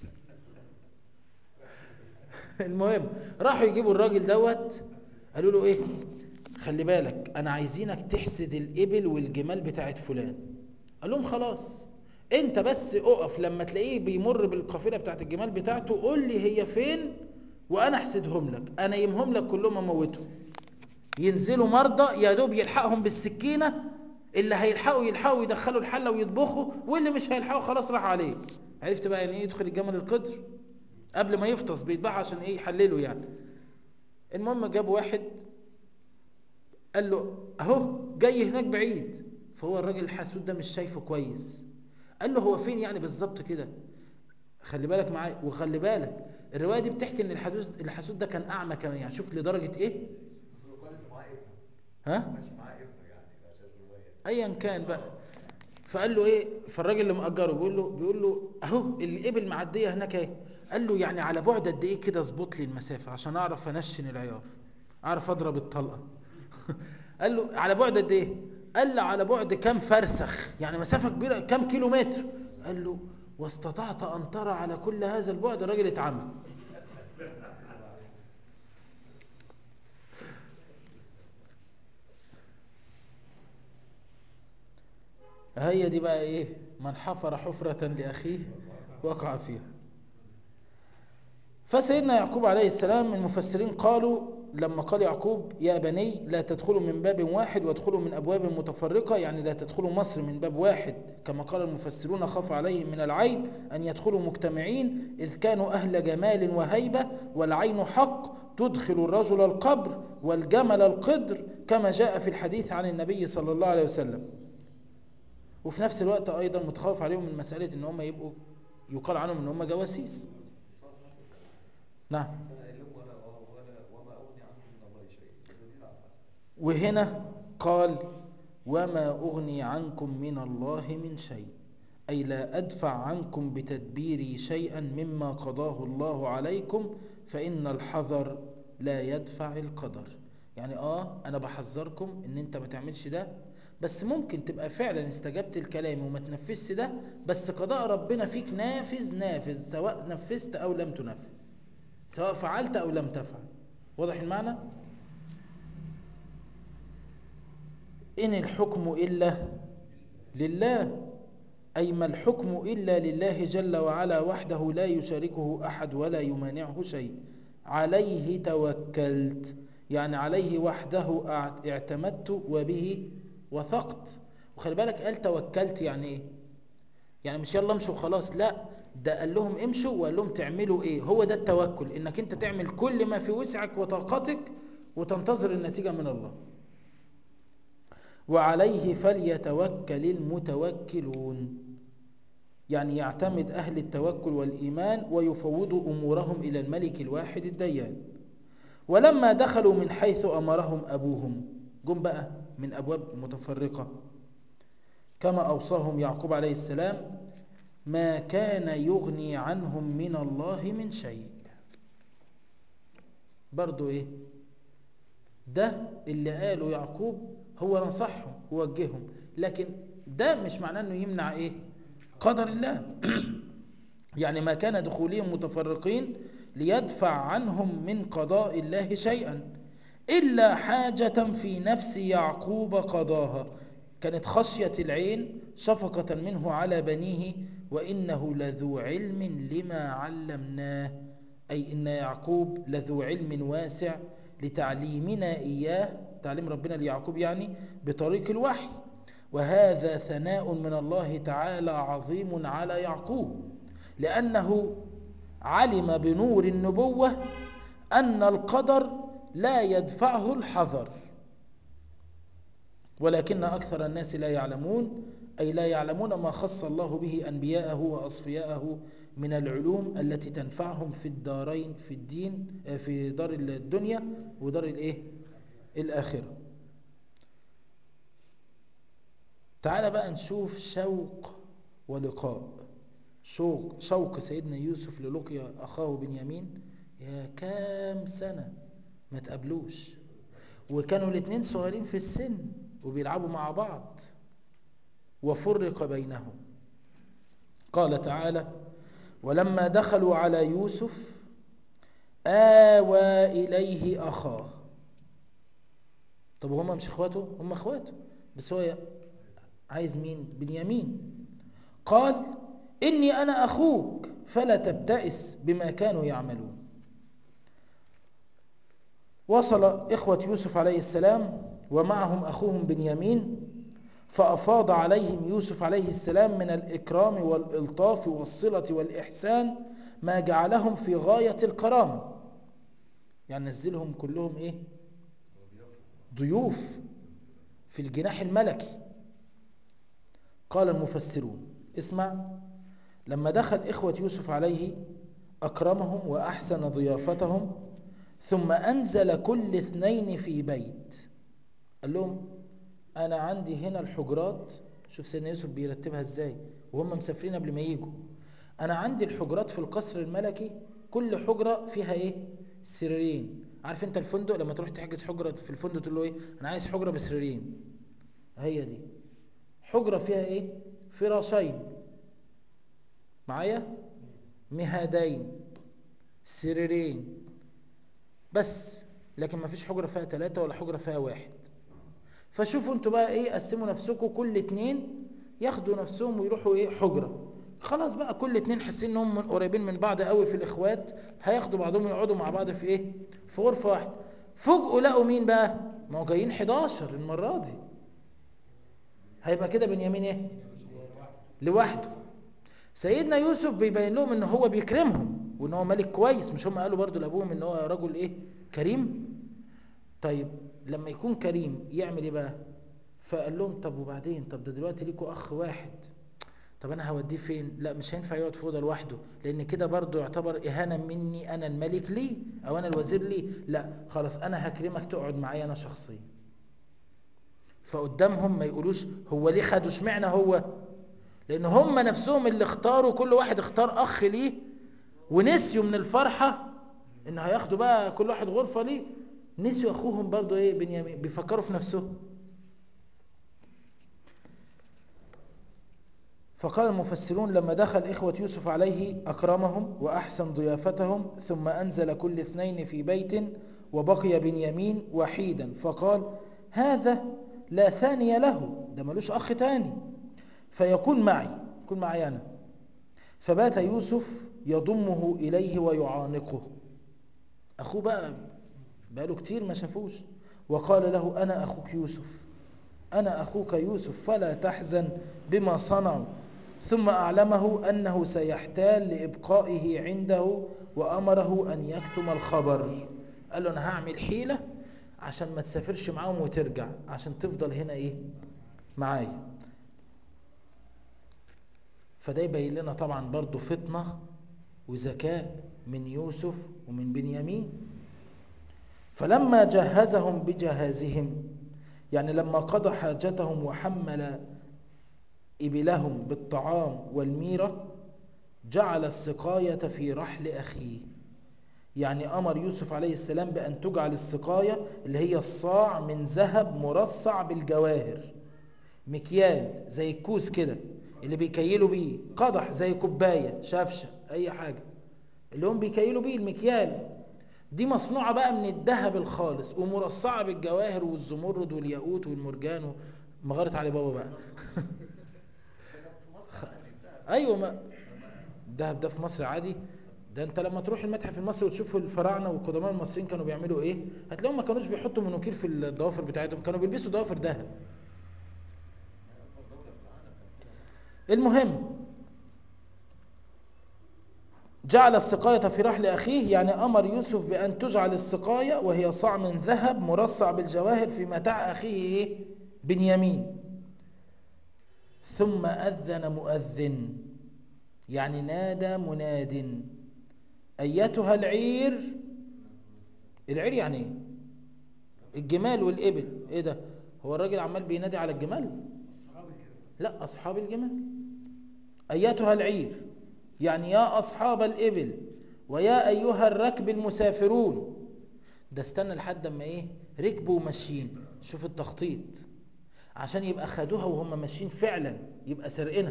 المهم راحوا يجيبوا الراجل دوت قالوا له ايه خلي بالك انا عايزينك تحسد الابل والجمال بتاعت فلان قال لهم خلاص انت بس اقف لما تلاقيه بيمر بالقافله بتاعت الجمال بتاعته قول لي هي فين وانا احسدهم لك انا يمهم لك كلهم اموتهم ينزلوا مرضى يا دوب يلحقهم بالسكينه اللي هيلحقوا يلحقوا يدخلوا الحله ويطبخوا واللي مش هيلحقوا خلاص راح عليه عرفت بقى يعني ايه يدخل الجمل القدر قبل ما يفطس بيتباع عشان ايه يحلله يعني المهم جاب واحد قال له اهو جاي هناك بعيد فهو الراجل الحسود ده مش شايفه كويس قال له هو فين يعني بالظبط كده خلي بالك معايا وخلي بالك الروايه دي بتحكي ان الحسود الحسود ده كان اعمى كمان يعني شوف لدرجه ايه ها ماشي معاه ابنه يعني عشان الروايه ايا كان بقى فقال له ايه فالراجل اللي مأجره بيقول له بيقول له اهو الابل معديه هناك اهي قال له يعني على بعد قد ايه كده اظبط لي المسافه عشان اعرف انشن العيار اعرف اضرب الطلقه قال له على بعد قد ايه قال له على بعد كام فرسخ يعني مسافه كبيره كام كيلو متر قال له واستطعت ان ترى على كل هذا البعد الراجل اتعمى هي دي بقى ايه من حفر حفرة لأخيه وقع فيها فسيدنا يعقوب عليه السلام المفسرين قالوا لما قال يعقوب يا بني لا تدخلوا من باب واحد وادخلوا من أبواب متفرقة يعني لا تدخلوا مصر من باب واحد كما قال المفسرون خاف عليهم من العيب أن يدخلوا مجتمعين إذ كانوا أهل جمال وهيبة والعين حق تدخل الرجل القبر والجمل القدر كما جاء في الحديث عن النبي صلى الله عليه وسلم وفي نفس الوقت ايضا متخوف عليهم من مساله ان هم يبقوا يقال عنهم ان هم جواسيس نعم كان قايل لهم ولا ولا وما اغني عنكم من الله شيء ده دليل على الحسن وهنا قال وما اغني عنكم من الله من شيء اي لا ادفع عنكم بتدبيري شيئا مما قضاه الله عليكم فان الحذر لا يدفع القدر يعني اه انا بحذركم ان انت ما تعملش ده بس ممكن تبقى فعلا استجبت الكلام وما تنفذش ده بس قضاء ربنا فيك نافذ نافذ سواء نفذت او لم تنفذ سواء فعلت او لم تفعل واضح المعنى ان الحكم الا لله اي ما الحكم الا لله جل وعلا وحده لا يشاركه احد ولا يمانعه شيء عليه توكلت يعني عليه وحده اعتمدت وبه وثقت وخلي بالك قال توكلت يعني ايه يعني مش يلا امشوا خلاص لا ده قال لهم امشوا وقال لهم تعملوا ايه هو ده التوكل انك انت تعمل كل ما في وسعك وطاقتك وتنتظر النتيجة من الله وعليه فليتوكل المتوكلون يعني يعتمد أهل التوكل والإيمان ويفوضوا أمورهم إلى الملك الواحد الديان ولما دخلوا من حيث أمرهم أبوهم جم بقى من أبواب متفرقة كما أوصاهم يعقوب عليه السلام ما كان يغني عنهم من الله من شيء برضو إيه ده اللي قاله يعقوب هو نصحهم ووجههم لكن ده مش معناه انه يمنع ايه قدر الله يعني ما كان دخولهم متفرقين ليدفع عنهم من قضاء الله شيئا إلا حاجة في نفس يعقوب قضاها كانت خشية العين شفقة منه على بنيه وإنه لذو علم لما علمناه أي إن يعقوب لذو علم واسع لتعليمنا إياه تعليم ربنا ليعقوب يعني بطريق الوحي وهذا ثناء من الله تعالى عظيم على يعقوب لأنه علم بنور النبوة أن القدر لا يدفعه الحذر ولكن أكثر الناس لا يعلمون أي لا يعلمون ما خص الله به أنبياءه وأصفياءه من العلوم التي تنفعهم في الدارين في الدين في دار الدنيا ودار الايه الآخرة تعال بقى نشوف شوق ولقاء شوق, شوق سيدنا يوسف للقيا أخاه بنيامين يا كام سنة ما تقابلوش وكانوا الاثنين صغيرين في السن وبيلعبوا مع بعض وفرق بينهم قال تعالى ولما دخلوا على يوسف آوى إليه أخاه طب هما مش اخواته هما اخواته بس هو عايز مين بنيامين قال إني أنا أخوك فلا تبتئس بما كانوا يعملون وصل إخوة يوسف عليه السلام ومعهم أخوهم بنيامين فأفاض عليهم يوسف عليه السلام من الإكرام والإلطاف والصلة والإحسان ما جعلهم في غاية الكرامة يعني نزلهم كلهم إيه ضيوف في الجناح الملكي قال المفسرون اسمع لما دخل إخوة يوسف عليه أكرمهم وأحسن ضيافتهم ثم أنزل كل اثنين في بيت قال لهم انا عندي هنا الحجرات شوف سيدنا يوسف بيرتبها ازاي وهم مسافرين قبل ما يجوا انا عندي الحجرات في القصر الملكي كل حجرة فيها ايه سريرين عارف انت الفندق لما تروح تحجز حجرة في الفندق تقول له ايه انا عايز حجرة بسريرين هي دي حجرة فيها ايه فراشين معايا مهادين سريرين بس لكن ما فيش حجرة فيها ثلاثة ولا حجرة فيها واحد فشوفوا انتوا بقى ايه قسموا نفسكم كل اتنين ياخدوا نفسهم ويروحوا ايه حجرة خلاص بقى كل اتنين حاسين انهم من قريبين من بعض قوي في الاخوات هياخدوا بعضهم ويقعدوا مع بعض في ايه في غرفة واحدة فوجئوا لقوا مين بقى ما هو جايين 11 المرة دي هيبقى كده بنيامين ايه لوحده سيدنا يوسف بيبين لهم ان هو بيكرمهم وان هو ملك كويس مش هم قالوا برضو لابوهم ان هو رجل ايه كريم طيب لما يكون كريم يعمل ايه بقى فقال لهم طب وبعدين طب ده دلوقتي ليكوا اخ واحد طب انا هوديه فين لا مش هينفع يقعد في اوضه لوحده لان كده برضو يعتبر اهانه مني انا الملك ليه او انا الوزير ليه لا خلاص انا هكرمك تقعد معايا انا شخصيا فقدامهم ما يقولوش هو ليه خدوا اشمعنى هو لان هم نفسهم اللي اختاروا كل واحد اختار اخ ليه ونسيوا من الفرحه ان هياخدوا بقى كل واحد غرفه ليه نسيوا اخوهم برضو ايه بنيامين بيفكروا في نفسهم فقال المفسرون لما دخل إخوة يوسف عليه أكرمهم وأحسن ضيافتهم ثم أنزل كل اثنين في بيت وبقي بنيامين وحيدا فقال هذا لا ثاني له ده ملوش أخ تاني فيكون معي يكون معي أنا فبات يوسف يضمه إليه ويعانقه أخوه بقى بقاله كتير ما شافوش وقال له أنا أخوك يوسف أنا أخوك يوسف فلا تحزن بما صنعوا ثم أعلمه أنه سيحتال لإبقائه عنده وأمره أن يكتم الخبر قال له أنا هعمل حيلة عشان ما تسافرش معاهم وترجع عشان تفضل هنا إيه معايا فده يبين لنا طبعا برضو فطنة وذكاء من يوسف ومن بنيامين فلما جهزهم بجهازهم يعني لما قضى حاجتهم وحمل إبلهم بالطعام والميرة جعل السقاية في رحل أخيه يعني أمر يوسف عليه السلام بأن تجعل السقاية اللي هي الصاع من ذهب مرصع بالجواهر مكيال زي الكوس كده اللي بيكيلوا بيه قدح زي كوباية شفشة أي حاجة اللي هم بيكيلوا بيه المكيال دي مصنوعة بقى من الذهب الخالص ومرصعة بالجواهر والزمرد والياقوت والمرجان مغارة علي بابا بقى ايوه ما الذهب ده في مصر عادي ده انت لما تروح المتحف المصري وتشوف الفراعنه والقدماء المصريين كانوا بيعملوا ايه هتلاقيهم ما كانوش بيحطوا منوكير في الضوافر بتاعتهم كانوا بيلبسوا ضوافر ذهب المهم جعل السقاية في رحل أخيه يعني أمر يوسف بأن تجعل السقاية وهي صاع من ذهب مرصع بالجواهر في متاع أخيه إيه؟ بنيامين ثم أذن مؤذن يعني نادى مناد أيتها العير العير يعني إيه؟ الجمال والإبل إيه ده هو الراجل عمال بينادي على الجمال لا أصحاب الجمال أيتها العير يعني يا أصحاب الإبل ويا أيها الركب المسافرون ده استنى لحد ما إيه ركبوا وماشيين شوف التخطيط عشان يبقى خدوها وهم ماشيين فعلا يبقى سرقنا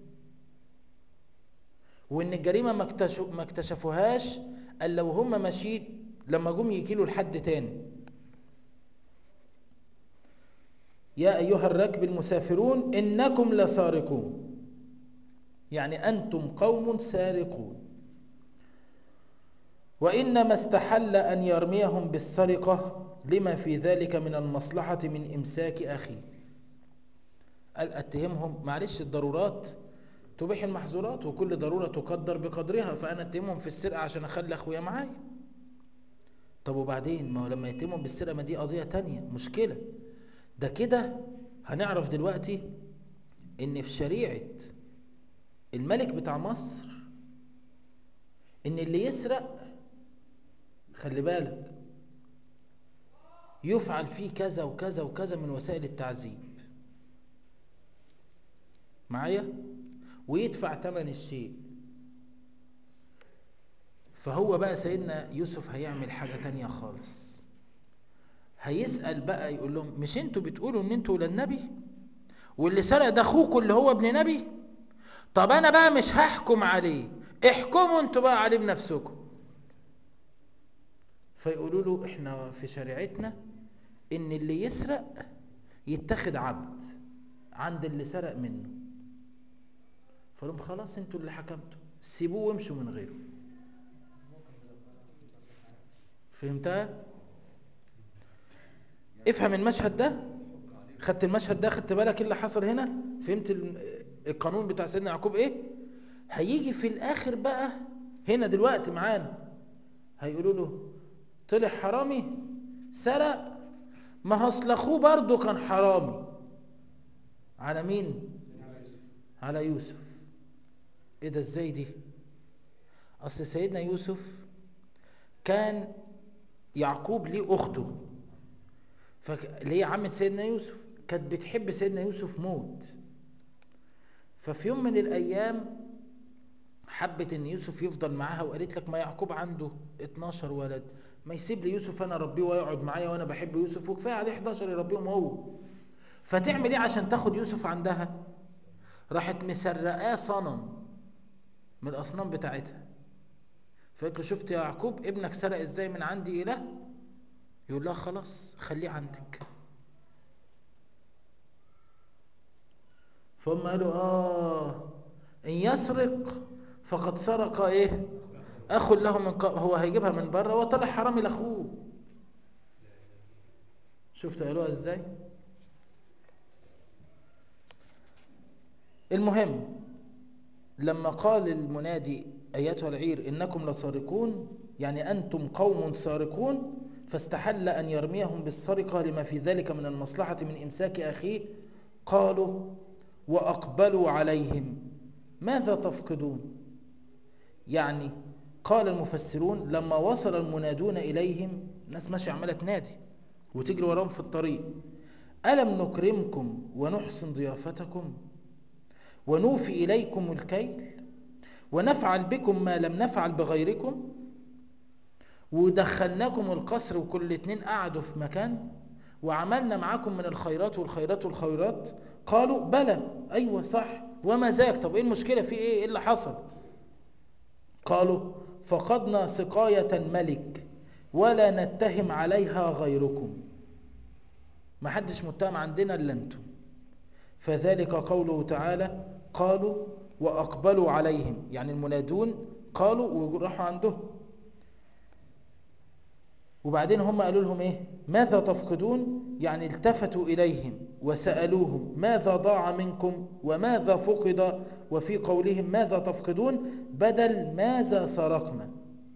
وإن الجريمة ما اكتشف ما اكتشفوهاش إلا وهم ماشيين لما جم يكيلوا لحد تاني يا أيها الركب المسافرون إنكم لسارقون يعني أنتم قوم سارقون وإنما استحل أن يرميهم بالسرقة لما في ذلك من المصلحة من إمساك أخي قال أتهمهم معلش الضرورات تبيح المحظورات وكل ضرورة تقدر بقدرها فأنا أتهمهم في السرقة عشان أخلي أخويا معايا طب وبعدين ما هو لما يتهمهم بالسرقة ما دي قضية تانية مشكلة ده كده هنعرف دلوقتي ان في شريعة الملك بتاع مصر ان اللي يسرق خلي بالك يفعل فيه كذا وكذا وكذا من وسائل التعذيب معايا ويدفع ثمن الشيء فهو بقى سيدنا يوسف هيعمل حاجة تانية خالص هيسأل بقى يقول لهم مش انتوا بتقولوا ان انتوا ولاد نبي واللي سرق ده اخوكوا اللي هو ابن نبي طب انا بقى مش هحكم عليه احكموا انتوا بقى عليه بنفسكم فيقولوا له احنا في شريعتنا ان اللي يسرق يتخذ عبد عند اللي سرق منه فقالوا لهم خلاص انتوا اللي حكمتوا سيبوه وامشوا من غيره فهمتها افهم المشهد ده خدت المشهد ده خدت بالك ايه اللي حصل هنا فهمت ال- القانون بتاع سيدنا يعقوب ايه هيجي في الاخر بقى هنا دلوقتي معانا هيقولوا له طلع حرامي سرق ما هو اصل اخوه برضه كان حرامي على مين على يوسف ايه ده ازاي دي اصل سيدنا يوسف كان يعقوب ليه اخته فك... اللي هي عمة سيدنا يوسف كانت بتحب سيدنا يوسف موت ففي يوم من الايام حبت ان يوسف يفضل معاها وقالت لك ما يعقوب عنده 12 ولد ما يسيب لي يوسف انا اربيه ويقعد معايا وانا بحب يوسف وكفايه عليه 11 يربيهم هو فتعمل ايه عشان تاخد يوسف عندها راحت مسرقاه صنم من الاصنام بتاعتها فقلت له شفت يا يعقوب ابنك سرق ازاي من عندي اله يقول لها خلاص خليه عندك فهم قالوا اه ان يسرق فقد سرق ايه اخ له من ق... هو هيجيبها من بره وطلع حرامي لاخوه شفت قالوها ازاي المهم لما قال المنادي ايتها العير انكم لسارقون يعني انتم قوم سارقون فاستحل ان يرميهم بالسرقه لما في ذلك من المصلحه من امساك اخيه قالوا واقبلوا عليهم ماذا تفقدون يعني قال المفسرون لما وصل المنادون اليهم ناس ماشيه عماله تنادي وتجري وراهم في الطريق الم نكرمكم ونحسن ضيافتكم ونوفي اليكم الكيل ونفعل بكم ما لم نفعل بغيركم ودخلناكم القصر وكل اتنين قعدوا في مكان وعملنا معاكم من الخيرات والخيرات والخيرات قالوا بلى ايوه صح وما ذاك طب ايه المشكله في ايه ايه اللي حصل قالوا فقدنا سقايه الملك ولا نتهم عليها غيركم ما حدش متهم عندنا الا انتم فذلك قوله تعالى قالوا واقبلوا عليهم يعني المنادون قالوا وراحوا عندهم وبعدين هم قالوا لهم ايه ماذا تفقدون يعني التفتوا اليهم وسالوهم ماذا ضاع منكم وماذا فقد وفي قولهم ماذا تفقدون بدل ماذا سرقنا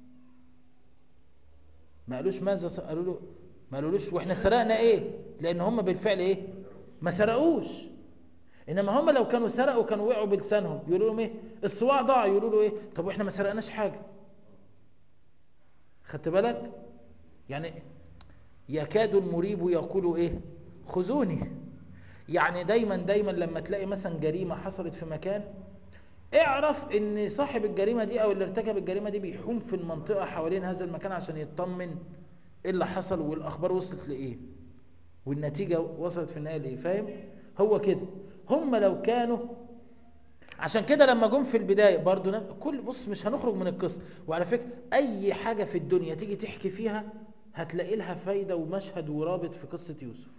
ما قالوش ماذا س... قالوا له ما قالولوش واحنا سرقنا ايه لان هم بالفعل ايه ما سرقوش انما هم لو كانوا سرقوا كانوا وقعوا بلسانهم يقولوا لهم ايه الصواع ضاع يقولوا له ايه طب واحنا ما سرقناش حاجه خدت بالك يعني يكاد المريب يقول ايه خذوني يعني دايما دايما لما تلاقي مثلا جريمه حصلت في مكان اعرف ان صاحب الجريمه دي او اللي ارتكب الجريمه دي بيحوم في المنطقه حوالين هذا المكان عشان يطمن ايه اللي حصل والاخبار وصلت لايه والنتيجه وصلت في النهايه لايه فاهم هو كده هم لو كانوا عشان كده لما جم في البدايه برضو نا- كل بص مش هنخرج من القصه وعلى فكره اي حاجه في الدنيا تيجي تحكي فيها هتلاقي لها فايده ومشهد ورابط في قصه يوسف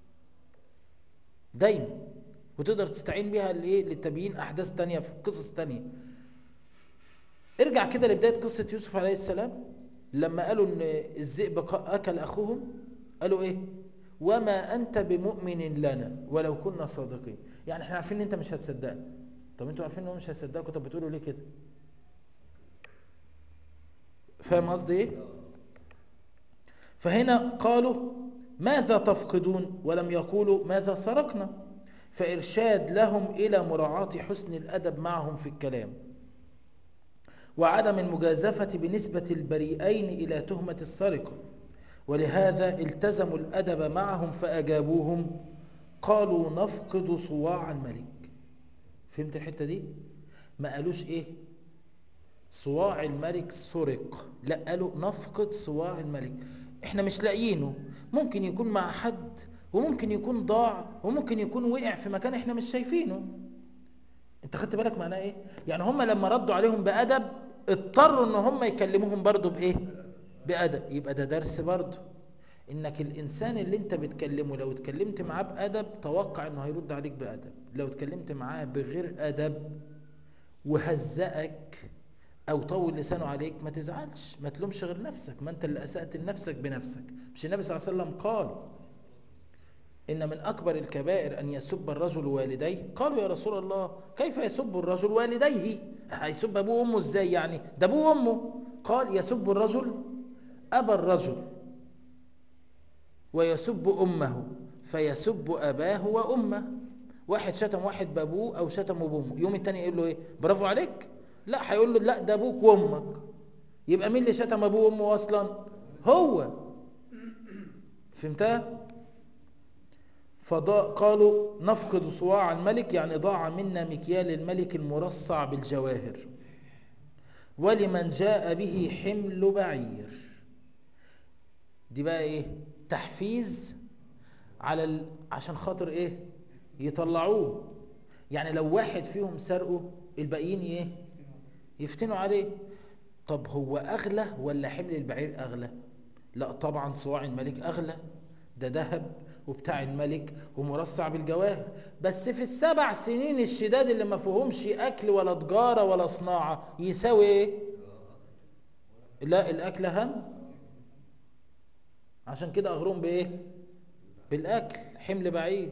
دايما وتقدر تستعين بيها لايه لتبيين احداث تانية في قصص تانية ارجع كده لبدايه قصه يوسف عليه السلام لما قالوا ان الذئب ق- اكل اخوهم قالوا ايه وما انت بمؤمن لنا ولو كنا صادقين يعني احنا عارفين ان انت مش هتصدقنا طب انتوا عارفين ان هو مش هيصدقكم طب بتقولوا ليه كده فاهم قصدي ايه فهنا قالوا ماذا تفقدون ولم يقولوا ماذا سرقنا فإرشاد لهم إلى مراعاة حسن الأدب معهم في الكلام وعدم المجازفة بنسبة البريئين إلى تهمة السرقة ولهذا التزموا الأدب معهم فأجابوهم قالوا نفقد صواع الملك فهمت الحتة دي ما قالوش ايه صواع الملك سرق لا قالوا نفقد صواع الملك احنا مش لاقيينه ممكن يكون مع حد وممكن يكون ضاع وممكن يكون وقع في مكان احنا مش شايفينه انت خدت بالك معناه ايه يعني هم لما ردوا عليهم بأدب اضطروا ان هم يكلموهم برضو بايه بأدب يبقى ده درس برضو انك الانسان اللي انت بتكلمه لو اتكلمت معاه بأدب توقع انه هيرد عليك بأدب لو اتكلمت معاه بغير أدب وهزأك او طول لسانه عليك ما تزعلش ما تلومش غير نفسك ما انت اللي اسأت لنفسك بنفسك مش النبي صلى الله عليه وسلم قال إن من أكبر الكبائر أن يسب الرجل والديه قالوا يا رسول الله كيف يسب الرجل والديه هيسب أبوه وأمه إزاي يعني ده أبوه وأمه قال يسب الرجل أبا الرجل ويسب أمه فيسب أباه وأمه واحد شتم واحد بأبوه أو شتمه بأمه يوم التاني يقول له إيه برافو عليك لا هيقول له لا ده أبوك وأمك يبقى مين اللي شتم أبوه وأمه أصلا هو فهمتها فضاء قالوا نفقد صواع الملك يعني ضاع منا مكيال الملك المرصع بالجواهر ولمن جاء به حمل بعير دي بقى ايه تحفيز على ال... عشان خاطر ايه يطلعوه يعني لو واحد فيهم سرقه الباقيين ايه يفتنوا عليه طب هو اغلى ولا حمل البعير اغلى لا طبعا صواع الملك اغلى ده ذهب وبتاع الملك ومرصع بالجواهر بس في السبع سنين الشداد اللي ما فيهمش اكل ولا تجاره ولا صناعه يساوي ايه لا الاكل هم عشان كده اغرهم بايه بالاكل حمل بعير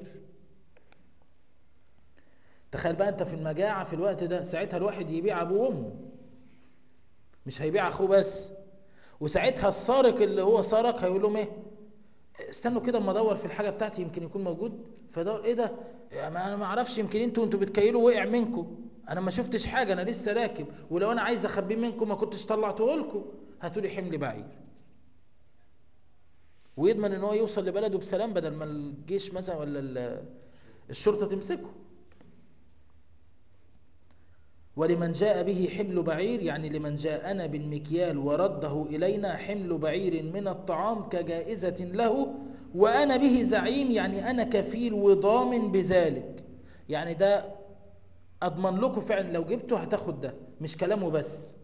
تخيل بقى انت في المجاعه في الوقت ده ساعتها الواحد يبيع ابوه وامه مش هيبيع اخوه بس وساعتها السارق اللي هو سرق هيقول لهم ايه استنوا كده اما ادور في الحاجه بتاعتي يمكن يكون موجود فدور ايه ده ما انا ما اعرفش يمكن انتوا انتوا بتكيلوا وقع منكم انا ما شفتش حاجه انا لسه راكب ولو انا عايز اخبيه منكم ما كنتش طلعته لكم هاتوا لي حمل بعير ويضمن ان هو يوصل لبلده بسلام بدل ما الجيش مثلا ولا الشرطه تمسكه ولمن جاء به حمل بعير يعني لمن جاءنا بالمكيال ورده إلينا حمل بعير من الطعام كجائزة له وأنا به زعيم يعني أنا كفيل وضامن بذلك يعني ده أضمن لكم فعلا لو جبته هتاخد ده مش كلامه بس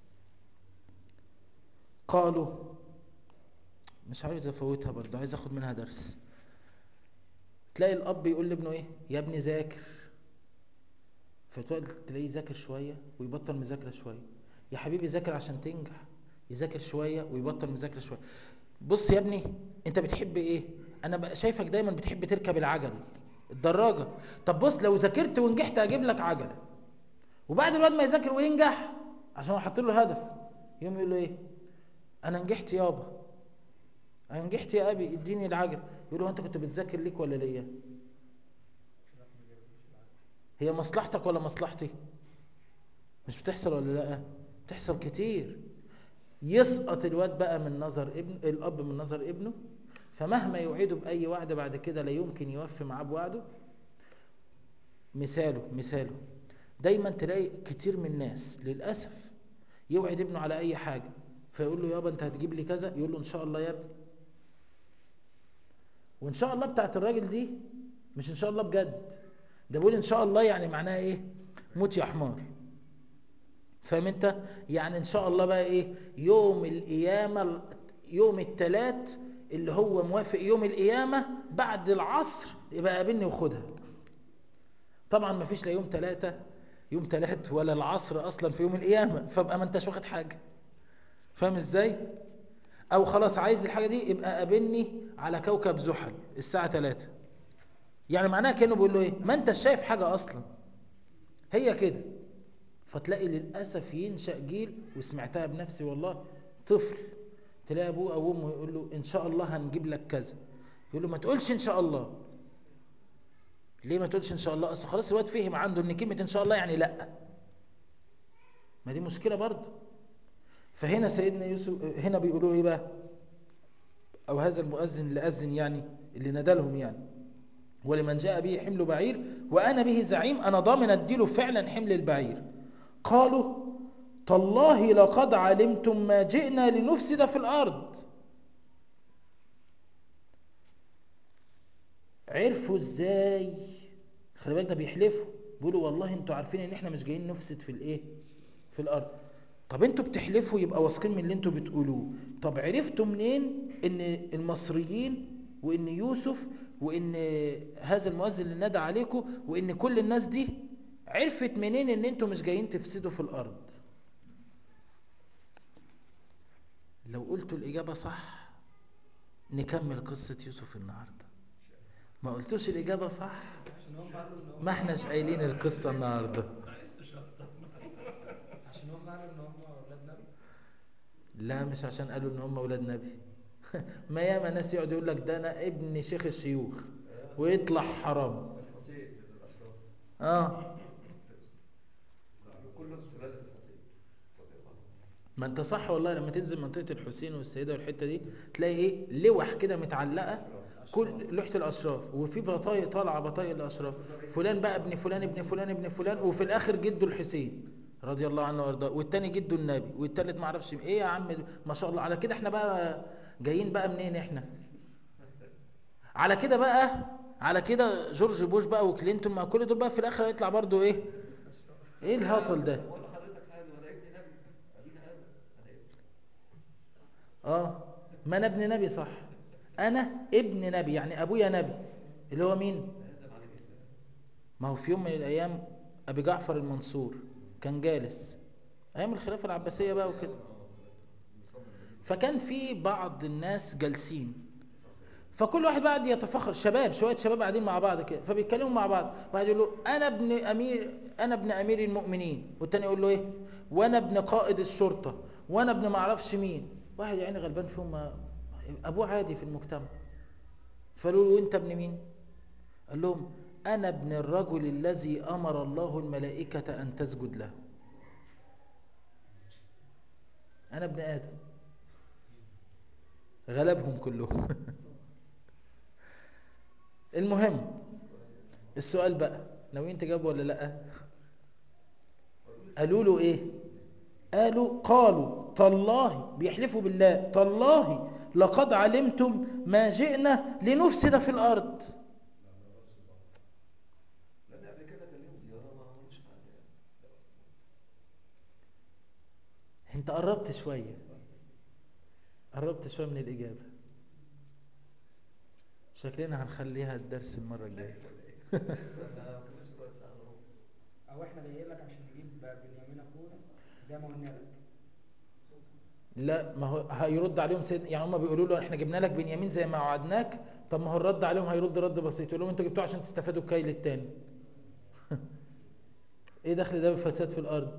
قالوا مش عايز افوتها برضه عايز اخد منها درس تلاقي الاب يقول لابنه ايه يا ابني ذاكر فتقعد تلاقيه يذاكر شويه ويبطل مذاكره شويه يا حبيبي ذاكر عشان تنجح يذاكر شويه ويبطل مذاكره شويه بص يا ابني انت بتحب ايه انا بقى شايفك دايما بتحب تركب العجل الدراجه طب بص لو ذاكرت ونجحت اجيب لك عجله وبعد الواد ما يذاكر وينجح عشان هو حاطط له هدف يوم يقول له ايه انا نجحت يابا انا نجحت يا ابي اديني العجل يقول له انت كنت بتذاكر ليك ولا ليا هي مصلحتك ولا مصلحتي مش بتحصل ولا لا بتحصل كتير يسقط الواد بقى من نظر ابن الاب من نظر ابنه فمهما يوعده باي وعد بعد كده لا يمكن يوفي معاه بوعده مثاله مثاله دايما تلاقي كتير من الناس للاسف يوعد ابنه على اي حاجه فيقول له يابا انت هتجيب لي كذا يقول له ان شاء الله يا ابني وان شاء الله بتاعت الراجل دي مش ان شاء الله بجد ده بيقول ان شاء الله يعني معناها ايه موت يا حمار فاهم انت يعني ان شاء الله بقى ايه يوم القيامه يوم الثلاث اللي هو موافق يوم القيامه بعد العصر يبقى قابلني وخدها طبعا ما فيش لا يوم ثلاثة يوم ثلاث ولا العصر اصلا في يوم القيامه فابقى ما انتش واخد حاجه فاهم ازاي او خلاص عايز الحاجه دي يبقى قابلني على كوكب زحل الساعه 3 يعني معناها كانه بيقول له ايه ما انت شايف حاجه اصلا هي كده فتلاقي للاسف ينشا جيل وسمعتها بنفسي والله طفل تلاقي ابوه او امه يقول له ان شاء الله هنجيب لك كذا يقول له ما تقولش ان شاء الله ليه ما تقولش ان شاء الله اصل خلاص الواد فهم عنده ان كلمه ان شاء الله يعني لا ما دي مشكله برضه فهنا سيدنا يوسف هنا بيقولوا ايه بقى أو هذا المؤذن اللي أذن يعني اللي ندلهم يعني ولمن جاء به حمل بعير وأنا به زعيم أنا ضامن أديله فعلا حمل البعير قالوا تالله لقد علمتم ما جئنا لنفسد في الأرض عرفوا ازاي خلي بالك ده بيحلفوا بيقولوا والله انتوا عارفين ان احنا مش جايين نفسد في الايه في الارض طب انتوا بتحلفوا يبقى واثقين من اللي انتوا بتقولوه طب عرفتوا منين ان المصريين وان يوسف وان هذا المؤذن اللي نادى عليكم وان كل الناس دي عرفت منين ان انتوا مش جايين تفسدوا في الارض لو قلتوا الاجابه صح نكمل قصه يوسف النهارده ما قلتوش الاجابه صح عشان هم قالوا ان هم ما احناش قايلين القصه النهارده عشان هم قالوا ان هم اولاد نبي لا مش عشان قالوا ان هم اولاد نبي ما ياما ناس يقعد يقول لك ده انا ابن شيخ الشيوخ ويطلع حرام الحسين من الاشراف اه كلهم سلاله الحسين رضي الله عنه ما انت صح والله لما تنزل منطقه الحسين والسيده والحته دي تلاقي ايه لوح كده متعلقه كل لوحه الاشراف وفي بطايق طالعه بطايق الاشراف فلان بقى ابن فلان ابن فلان ابن فلان وفي الاخر جده الحسين رضي الله عنه وارضاه والتاني جده النبي والتالت ما اعرفش ايه يا عم ما شاء الله على كده احنا بقى جايين بقى منين احنا على كده بقى على كده جورج بوش بقى وكلينتون ما كل دول بقى في الاخر هيطلع برضو ايه ايه الهطل ده ولا حضرتك حاجه وانا ابن نبي ابينا ادم انا ابن اه ما انا ابن نبي صح انا ابن نبي يعني ابويا نبي اللي هو مين ادم عليه السلام ما هو في يوم من الايام ابي جعفر المنصور كان جالس ايام الخلافه العباسيه بقى وكده فكان في بعض الناس جالسين فكل واحد بعد يتفخر شباب شويه شباب قاعدين مع بعض كده فبيتكلموا مع بعض واحد يقول له انا ابن امير انا ابن امير المؤمنين والتاني يقول له ايه وانا ابن قائد الشرطه وانا ابن ما اعرفش مين واحد يعني غلبان فيهم ما- ابوه عادي في المجتمع فقالوا له انت ابن مين قال لهم انا ابن الرجل الذي امر الله الملائكه ان تسجد له انا ابن ادم غلبهم كلهم المهم السؤال بقى ناويين تجاوبوا ولا لا قالوا له ايه قالوا قالوا تالله بيحلفوا بالله تالله لقد علمتم ما جئنا لنفسد في الارض لان قبل كده كان لهم زياره ما عملوش حاجه انت قربت شويه قربت شويه من الاجابه شكلنا هنخليها الدرس المره الجايه لسه ما كناش ربع ساعه الا ربع او احنا جايين لك عشان نجيب بنيامين اخونا زي ما قلنا لك لا ما هو هيرد عليهم سيد يعني هم بيقولوا له احنا جبنا لك بنيامين زي ما وعدناك طب ما هو الرد عليهم هيرد رد بسيط يقول لهم انتوا جبتوه عشان تستفادوا الكيل التاني ايه دخل ده بفساد في الارض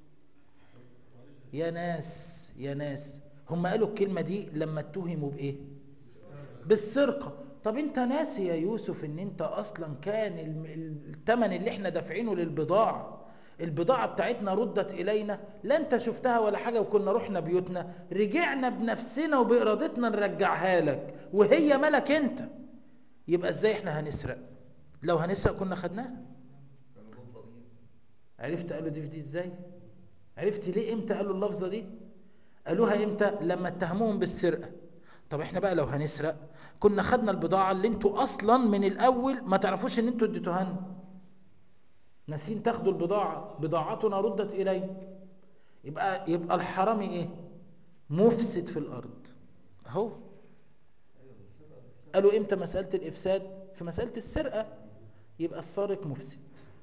يا ناس يا ناس هم قالوا الكلمه دي لما اتهموا بايه بالسرقه طب انت ناسي يا يوسف ان انت اصلا كان الم- الثمن اللي احنا دافعينه للبضاعه البضاعة بتاعتنا ردت إلينا لا أنت شفتها ولا حاجة وكنا رحنا بيوتنا رجعنا بنفسنا وبإرادتنا نرجعها لك وهي ملك أنت يبقى إزاي إحنا هنسرق لو هنسرق كنا خدناها كانوا لهم ضمير عرفت قالوا دي في دي إزاي عرفت ليه إمتى قالوا اللفظة دي قالوها إمتى لما اتهموهم بالسرقة طب إحنا بقى لو هنسرق كنا خدنا البضاعة اللي انتوا أصلا من الأول ما تعرفوش إن انتوا اديتوها لنا ناسين تاخدوا البضاعة بضاعتنا ردت إلي يبقى يبقى الحرامي إيه مفسد في الأرض أهو ايوه السرقه نفسها قالوا إمتى مسألة الإفساد في مسألة السرقة يبقى السارق مفسد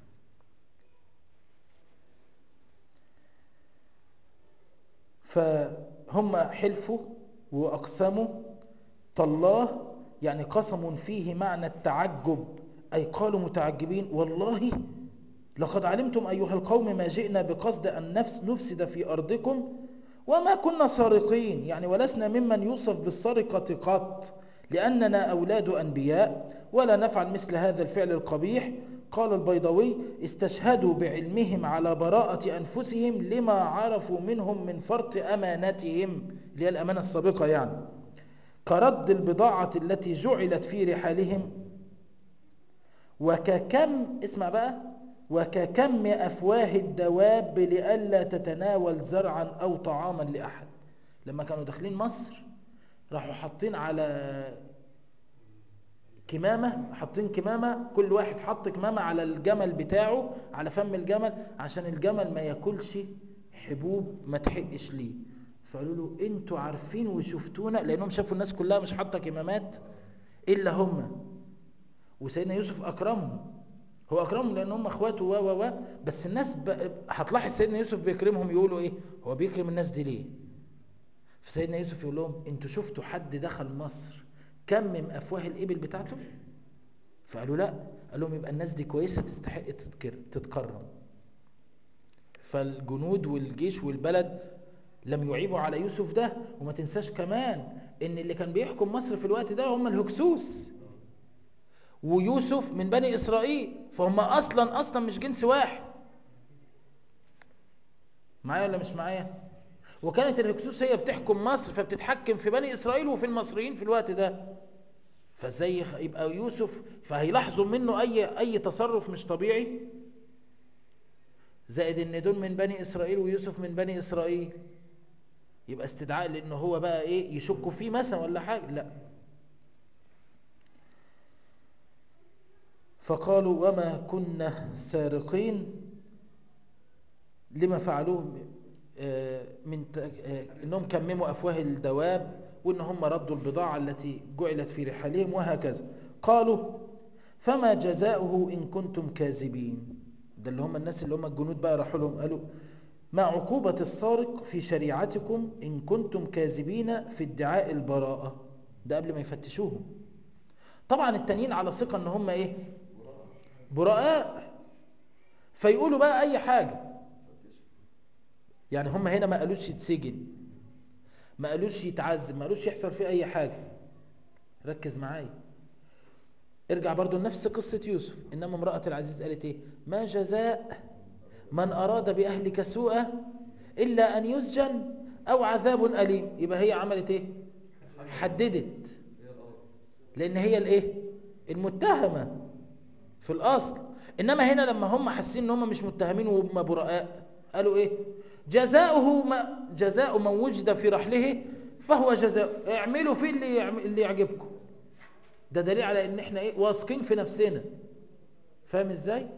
فهم حلفوا وأقسموا تالله يعني قسم فيه معنى التعجب أي قالوا متعجبين والله لقد علمتم أيها القوم ما جئنا بقصد أن نفس نفسد في أرضكم وما كنا سارقين يعني ولسنا ممن يوصف بالسرقة قط لأننا أولاد أنبياء ولا نفعل مثل هذا الفعل القبيح قال البيضوي استشهدوا بعلمهم على براءة أنفسهم لما عرفوا منهم من فرط أمانتهم اللي هي الأمانة السابقة يعني كرد البضاعة التي جعلت في رحالهم وككم اسمع بقى وككم أفواه الدواب لئلا تتناول زرعا أو طعاما لأحد لما كانوا داخلين مصر راحوا حاطين على كمامة حاطين كمامة كل واحد حط كمامة على الجمل بتاعه على فم الجمل عشان الجمل ما ياكلش حبوب ما تحقش ليه فقالوا له انتوا عارفين وشفتونا لانهم شافوا الناس كلها مش حاطه كمامات الا هم وسيدنا يوسف اكرمهم هو اكرمهم لان هم اخواته و و و بس الناس ب... هتلاحظ سيدنا يوسف بيكرمهم يقولوا ايه هو بيكرم الناس دي ليه فسيدنا يوسف يقول لهم انتوا شفتوا حد دخل مصر كمم افواه الابل بتاعته فقالوا لا قال لهم يبقى الناس دي كويسه تستحق تتكر... تتكرم فالجنود والجيش والبلد لم يعيبوا على يوسف ده وما تنساش كمان ان اللي كان بيحكم مصر في الوقت ده هم الهكسوس ويوسف من بني اسرائيل فهم اصلا اصلا مش جنس واحد معايا ولا مش معايا وكانت الهكسوس هي بتحكم مصر فبتتحكم في بني اسرائيل وفي المصريين في الوقت ده فازاي يبقى يوسف فهيلاحظوا منه اي اي تصرف مش طبيعي زائد ان دول من بني اسرائيل ويوسف من بني اسرائيل يبقى استدعاء لان هو بقى ايه يشكوا فيه مثلا ولا حاجه لا فقالوا وما كنا سارقين لما فعلوه من انهم كمموا افواه الدواب وان هم ردوا البضاعه التي جعلت في رحالهم وهكذا قالوا فما جزاؤه ان كنتم كاذبين ده اللي هم الناس اللي هم الجنود بقى راحوا لهم قالوا ما عقوبة السارق في شريعتكم إن كنتم كاذبين في ادعاء البراءة ده قبل ما يفتشوهم طبعا التانيين على ثقة ان هم ايه براء فيقولوا بقى اي حاجة يعني هم هنا ما قالوش يتسجن ما قالوش يتعذب ما قالوش يحصل فيه اي حاجة ركز معايا ارجع برضو لنفس قصة يوسف انما امرأة العزيز قالت ايه ما جزاء من اراد باهلك سوءا الا ان يسجن او عذاب اليم يبقى هي عملت ايه حددت لان هي الايه المتهمة في الاصل انما هنا لما هم حاسين ان هم مش متهمين وهم براء قالوا ايه جزاؤه ما جزاء من وجد في رحله فهو جزاء اعملوا فيه اللي اللي يعجبكم ده دليل على ان احنا ايه واثقين في نفسنا فاهم ازاي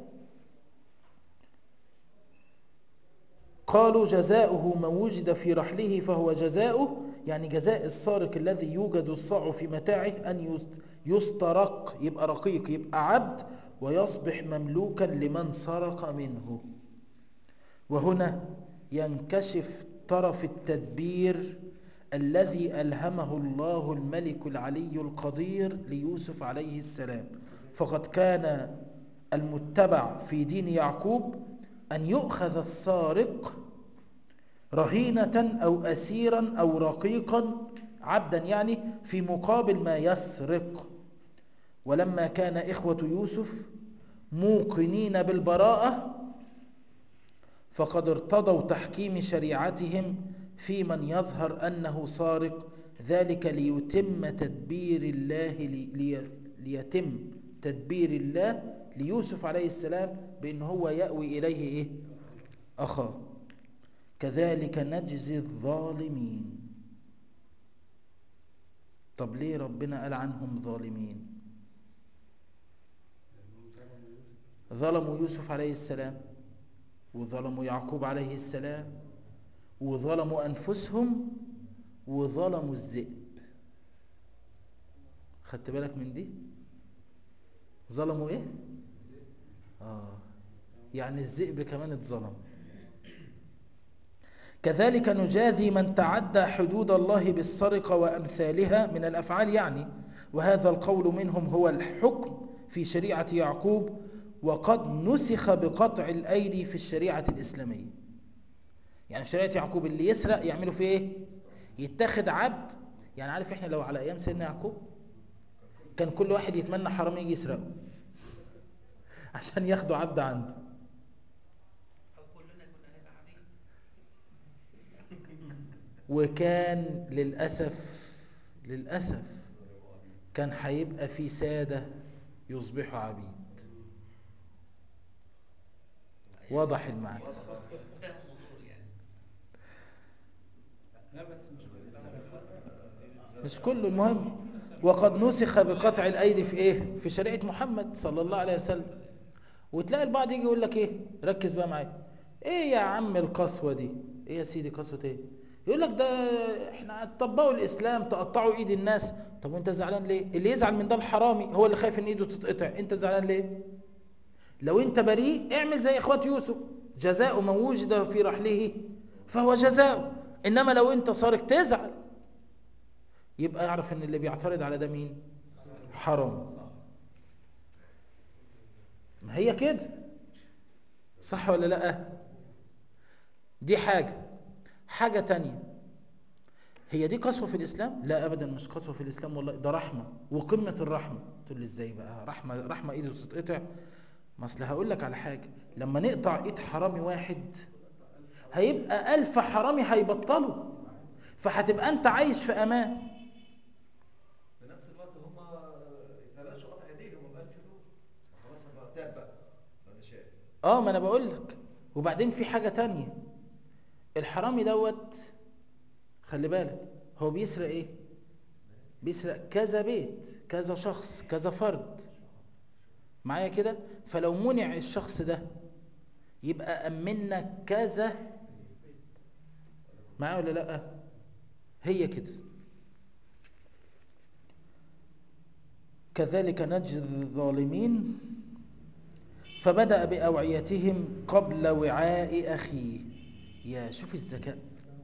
قالوا جزاؤه من وجد في رحله فهو جزاؤه يعني جزاء السارق الذي يوجد الصاع في متاعه أن يسترق يبقى رقيق يبقى عبد ويصبح مملوكا لمن سرق منه وهنا ينكشف طرف التدبير الذي ألهمه الله الملك العلي القدير ليوسف عليه السلام فقد كان المتبع في دين يعقوب أن يؤخذ السارق رهينة أو أسيرا أو رقيقا عبدا يعني في مقابل ما يسرق ولما كان إخوة يوسف موقنين بالبراءة فقد ارتضوا تحكيم شريعتهم في من يظهر أنه سارق ذلك ليتم تدبير الله لي ليتم تدبير الله ليوسف عليه السلام بأن هو يأوي إليه إيه؟ أخاه كذلك نجزي الظالمين طب ليه ربنا قال عنهم ظالمين ظلموا يوسف عليه السلام وظلموا يعقوب عليه السلام وظلموا أنفسهم وظلموا الذئب خدت بالك من دي ظلموا ايه آه يعني الذئب كمان اتظلم كذلك نجازي من تعدى حدود الله بالسرقة وأمثالها من الأفعال يعني وهذا القول منهم هو الحكم في شريعة يعقوب وقد نسخ بقطع الأيدي في الشريعة الإسلامية يعني في شريعة يعقوب اللي يسرق يعملوا فيه ايه يتخذ عبد يعني عارف احنا لو على أيام سيدنا يعقوب كان كل واحد يتمنى حرامي يجي يسرقه عشان ياخدوا عبد عنده وكان للأسف للأسف كان هيبقى في سادة يصبحوا عبيد واضح المعنى مش كله المهم وقد نسخ بقطع الايدي في ايه في شريعه محمد صلى الله عليه وسلم وتلاقي البعض يجي يقول لك ايه ركز بقى معايا ايه يا عم القسوه دي ايه يا سيدي قسوه ايه يقول لك ده احنا طبقوا الاسلام تقطعوا ايد الناس طب وانت زعلان ليه اللي يزعل من ده الحرامي هو اللي خايف ان ايده تتقطع انت زعلان ليه لو انت بريء اعمل زي اخوات يوسف جزاء من وجد في رحله فهو جزاء انما لو انت صارك تزعل يبقى اعرف ان اللي بيعترض على ده مين حرام ما هي كده صح ولا لا دي حاجة حاجة تانية هي دي قسوة في الإسلام لا أبدا مش قسوة في الإسلام والله ده رحمة وقمة الرحمة تقول لي إزاي بقى رحمة رحمة إيده تتقطع ما أصل هقول لك على حاجة لما نقطع إيد حرامي واحد هيبقى ألف حرامي هيبطلوا فهتبقى أنت عايش في أمان في نفس الوقت هم يتلاشوا قطع ايديهم الالف دول خلاص بقى تاب بقى انا شايف اه ما انا بقول لك وبعدين في حاجة تانية الحرامي دوت خلي بالك هو بيسرق ايه بيسرق كذا بيت كذا شخص كذا فرد معايا كده فلو منع الشخص ده يبقى أمنا كذا معايا ولا لا هي كده كذلك نجزي الظالمين فبدأ بأوعيتهم قبل وعاء أخيه يا شوف الذكاء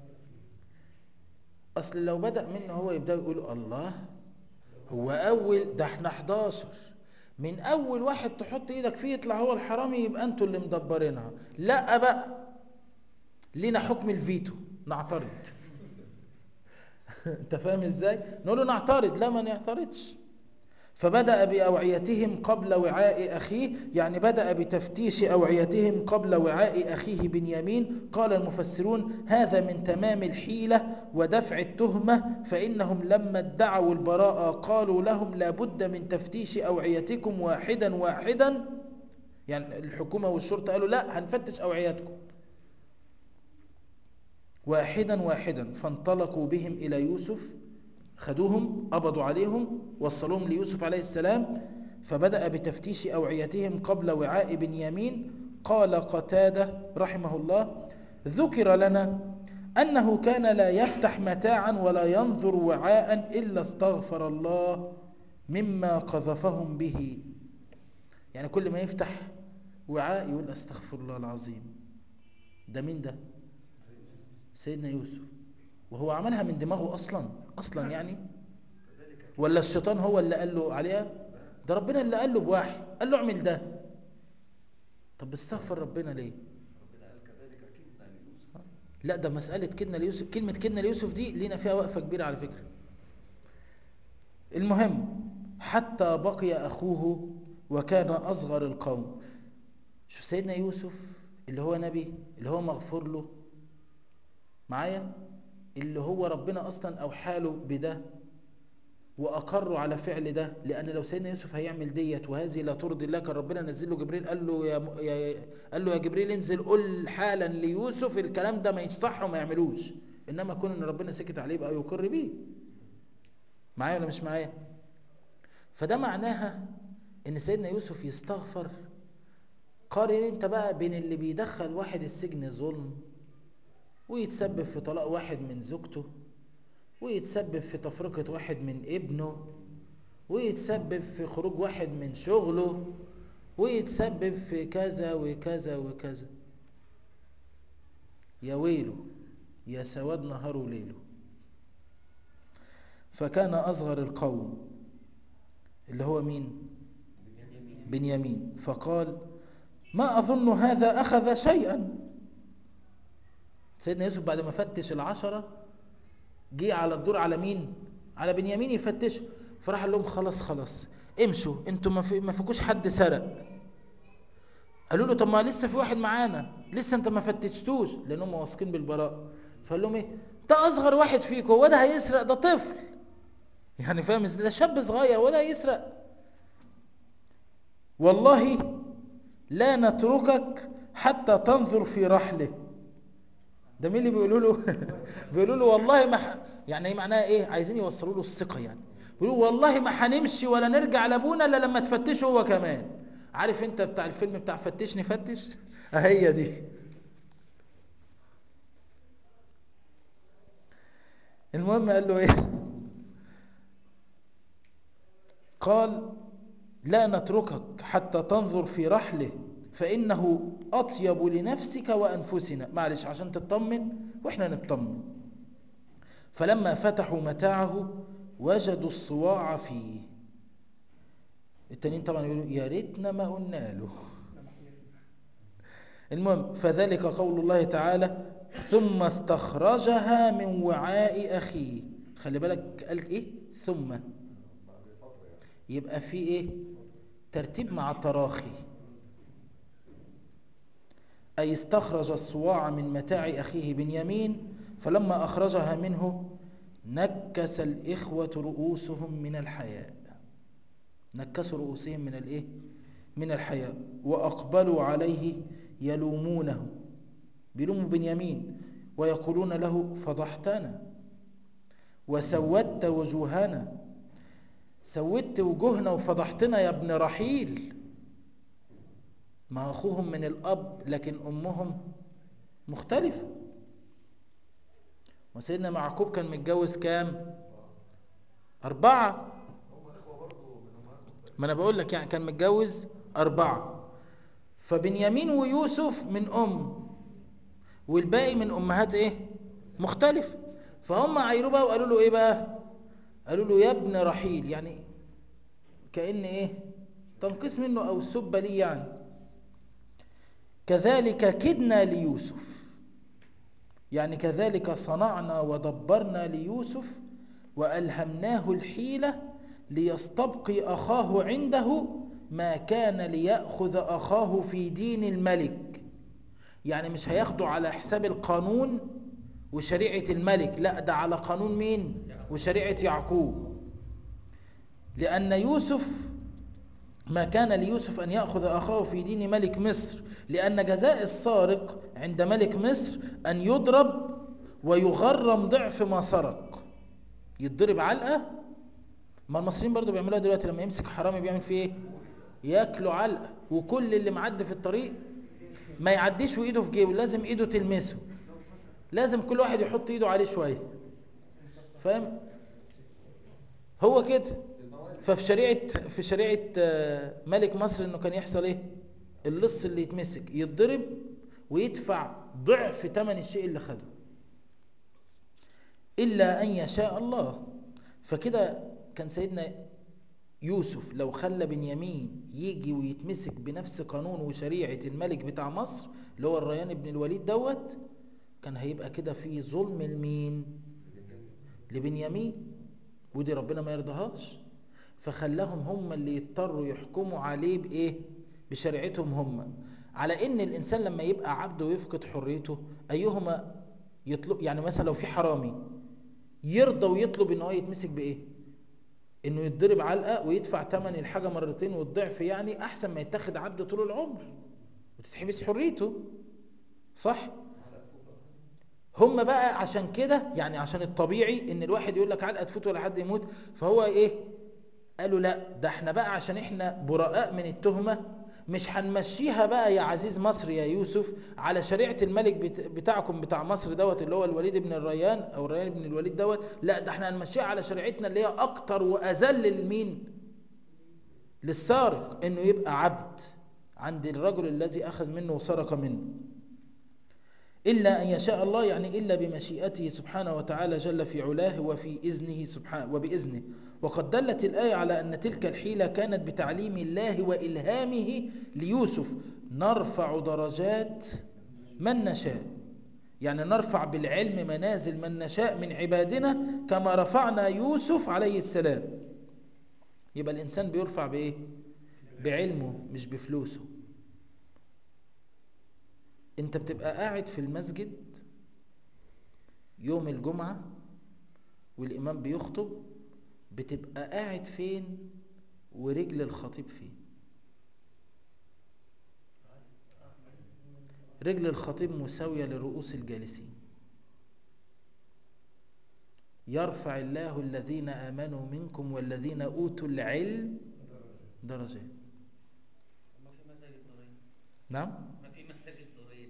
أصل لو بدأ منه هو يبدأ يقول الله هو أول ده احنا 11 من أول واحد تحط إيدك فيه يطلع هو الحرامي يبقى أنتوا اللي مدبرينها لا بقى لينا حكم الفيتو نعترض انت فاهم ازاي نقول له نعترض لا ما نعترضش فبدأ بأوعيتهم قبل وعاء أخيه يعني بدأ بتفتيش أوعيتهم قبل وعاء أخيه بنيامين قال المفسرون هذا من تمام الحيلة ودفع التهمة فإنهم لما ادعوا البراءة قالوا لهم لابد من تفتيش أوعيتكم واحدا واحدا يعني الحكومة والشرطة قالوا لا هنفتش أوعيتكم واحدا واحدا فانطلقوا بهم إلى يوسف خدوهم قبضوا عليهم وصلوهم ليوسف عليه السلام فبدأ بتفتيش أوعيتهم قبل وعاء بنيامين قال قتادة رحمه الله ذكر لنا أنه كان لا يفتح متاعا ولا ينظر وعاء إلا استغفر الله مما قذفهم به يعني كل ما يفتح وعاء يقول استغفر الله العظيم ده مين ده سيدنا يوسف وهو عملها من دماغه اصلا اصلا يعني ولا الشيطان هو اللي قال له عليها ده ربنا اللي قال له بوحي قال له اعمل ده طب استغفر ربنا ليه ربنا قال كذلك كدنا ليوسف لا ده مسألة كدنا ليوسف كلمة كدنا ليوسف دي لينا فيها وقفة كبيرة على فكرة المهم حتى بقي أخوه وكان أصغر القوم شوف سيدنا يوسف اللي هو نبي اللي هو مغفور له معايا اللي هو ربنا أصلا أوحاله بده وأقروا على فعل ده لأن لو سيدنا يوسف هيعمل ديت وهذه لا ترضي الله كان ربنا نزل له جبريل قال له يا, م- يا قال له يا جبريل انزل قل حالا ليوسف الكلام ده ما يصح وما يعملوش إنما كون إن ربنا سكت عليه بقى يقر بيه معايا ولا مش معايا فده معناها إن سيدنا يوسف يستغفر قارن انت بقى بين اللي بيدخل واحد السجن ظلم ويتسبب في طلاق واحد من زوجته ويتسبب في تفرقة واحد من ابنه ويتسبب في خروج واحد من شغله ويتسبب في كذا وكذا وكذا يا ويله يا سواد نهار وليله فكان أصغر القوم اللي هو مين بنيامين فقال ما أظن هذا أخذ شيئا سيدنا يوسف بعد ما فتش العشرة جه على الدور على مين على بنيامين يفتش فراح قال لهم خلاص خلاص امشوا انتوا ما في ما فيكوش حد سرق قالوا له طب ما لسه في واحد معانا لسه انت ما فتشتوش لانهم واثقين بالبراء فقال لهم ايه ده اصغر واحد فيكم هو ده هيسرق ده طفل يعني فاهم ازاي ده شاب صغير ولا يسرق والله لا نتركك حتى تنظر في رحله ده مين اللي بيقولوا له بيقولوا له والله ما ح... يعني ايه معناها ايه عايزين يوصلوا له الثقه يعني بيقولوا والله ما هنمشي ولا نرجع لابونا الا لما تفتشه هو كمان عارف انت بتاع الفيلم بتاع فتشني فتش هي دي المهم قال له ايه قال لا نتركك حتى تنظر في رحله فإنه أطيب لنفسك وأنفسنا معلش عشان تطمن وإحنا نطمن فلما فتحوا متاعه وجدوا الصواع فيه التانيين طبعا يقولوا يا ريتنا ما قلنا له المهم فذلك قول الله تعالى ثم استخرجها من وعاء أخيه خلي بالك قال إيه ثم بعد فترة يعني يبقى في إيه ترتيب مع تراخي أي استخرج الصواع من متاع أخيه بنيامين فلما أخرجها منه نكس الإخوة رؤوسهم من الحياء نكسوا رؤوسهم من الإيه؟ من الحياء وأقبلوا عليه يلومونه بيلوموا بنيامين ويقولون له فضحتنا وسودت وجوهنا سودت وجوهنا وفضحتنا يا ابن رحيل ما أخوهم من الأب لكن أمهم مختلفة وسيدنا معقوب كان متجوز كام أربعة هم إخوة برضه من أمهاتهم ما أنا بقول لك يعني كان متجوز أربعة فبنيامين ويوسف من أم والباقي من أمهات إيه مختلف فهم عايروه بقى وقالوا له إيه بقى قالوا له يا ابن رحيل يعني كأن إيه تنقص منه أو سب لي يعني كذلك كدنا ليوسف يعني كذلك صنعنا ودبرنا ليوسف وألهمناه الحيلة ليستبقي أخاه عنده ما كان ليأخذ أخاه في دين الملك يعني مش هياخده على حساب القانون وشريعة الملك لا ده على قانون مين وشريعة يعقوب لأن يوسف ما كان ليوسف أن يأخذ أخاه في دين ملك مصر لأن جزاء السارق عند ملك مصر أن يضرب ويغرم ضعف ما سرق يتضرب علقة ما المصريين برضو بيعملوها دلوقتي لما يمسك حرامي بيعمل فيه ايه ياكله علقة وكل اللي معدي في الطريق ما يعديش وايده في جيبه لازم ايده تلمسه لازم كل واحد يحط ايده عليه شوية فاهم هو كده ففي شريعة في شريعة آه، ملك مصر انه كان يحصل ايه اللص اللي يتمسك يتضرب ويدفع ضعف ثمن الشيء اللي خده إلا أن يشاء الله فكده كان سيدنا يوسف لو خلى بنيامين يجي ويتمسك بنفس قانون وشريعة الملك بتاع مصر اللي هو الريان بن الوليد دوت كان هيبقى كده في ظلم لمين لبنيامين ودي ربنا ما يرضاهاش فخلاهم هم اللي يضطروا يحكموا عليه بايه بشريعتهم هم على ان الانسان لما يبقى عبد ويفقد حريته ايهما يطلب يعني مثلا لو في حرامي يرضى ويطلب ان هو يتمسك بايه انه يتضرب علقه ويدفع ثمن الحاجه مرتين والضعف يعني احسن ما يتاخد عبد طول العمر وتتحبس حريته صح هم بقى عشان كده يعني عشان الطبيعي ان الواحد يقول لك علقه تفوت ولا حد يموت فهو ايه قالوا لا ده احنا بقى عشان احنا براء من التهمه مش هنمشيها بقى يا عزيز مصر يا يوسف على شريعه الملك بت- بتاعكم بتاع مصر دوت اللي هو الوليد بن الريان او الريان بن الوليد دوت لا ده احنا هنمشيها على شريعتنا اللي هي اكتر واذل لمين للسارق انه يبقى عبد عند الرجل الذي اخذ منه وسرق منه إلا أن يشاء الله يعني إلا بمشيئته سبحانه وتعالى جل في علاه وفي إذنه سبحانه وبإذنه وقد دلت الآية على أن تلك الحيلة كانت بتعليم الله وإلهامه ليوسف نرفع درجات من نشاء يعني نرفع بالعلم منازل من نشاء من عبادنا كما رفعنا يوسف عليه السلام يبقى الإنسان بيرفع بإيه؟ بعلمه مش بفلوسه انت بتبقى قاعد في المسجد يوم الجمعة والإمام بيخطب بتبقى قاعد فين ورجل الخطيب فين رجل الخطيب مساوية لرؤوس الجالسين يرفع الله الذين آمنوا منكم والذين أوتوا العلم درجات ما في مساجد نورين نعم ما في مساجد نورين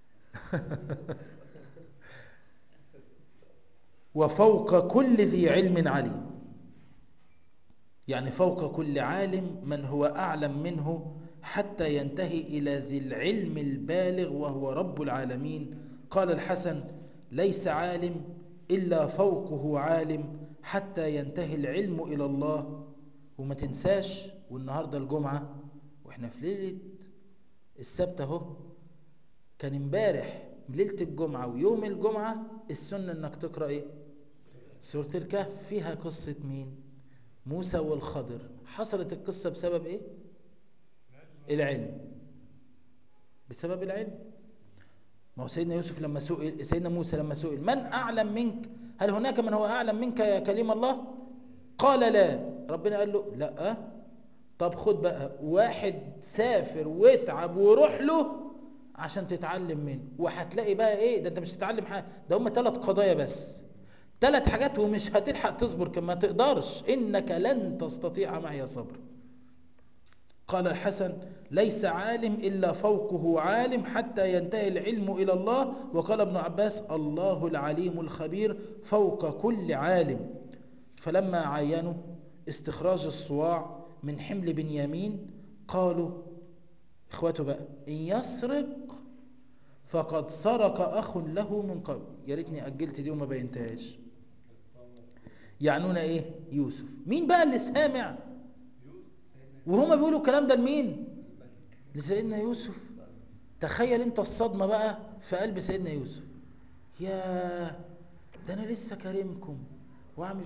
وفوق كل ذي علم عليم يعني فوق كل عالم من هو أعلم منه حتى ينتهي إلى ذي العلم البالغ وهو رب العالمين قال الحسن ليس عالم إلا فوقه عالم حتى ينتهي العلم إلى الله وما تنساش والنهاردة الجمعة واحنا في ليلة السبت اهو كان امبارح ليلة الجمعة ويوم الجمعة السنة انك تقرأ ايه سورة الكهف فيها قصة مين موسى والخضر حصلت القصة بسبب ايه العلم بسبب العلم ما هو سيدنا يوسف لما سئل سيدنا موسى لما سئل من أعلم منك هل هناك من هو أعلم منك يا كليم الله قال لا ربنا قال له لا طب خد بقى واحد سافر واتعب وروح له عشان تتعلم منه وهتلاقي بقى ايه ده انت مش تتعلم حاجه ده هم ثلاث قضايا بس ثلاث حاجات ومش هتلحق تصبر كما تقدرش انك لن تستطيع معي صبر قال الحسن ليس عالم إلا فوقه عالم حتى ينتهي العلم إلى الله وقال ابن عباس الله العليم الخبير فوق كل عالم فلما عينوا استخراج الصواع من حمل بنيامين قالوا اخواته بقى إن يسرق فقد سرق أخ له من قبل يا ريتني أجلت دي وما بينتهاش يعنون ايه يوسف مين بقى اللي سامع وهما بيقولوا الكلام ده لمين لسيدنا يوسف تخيل انت الصدمة بقى في قلب سيدنا يوسف يا ده انا لسه كريمكم واعمل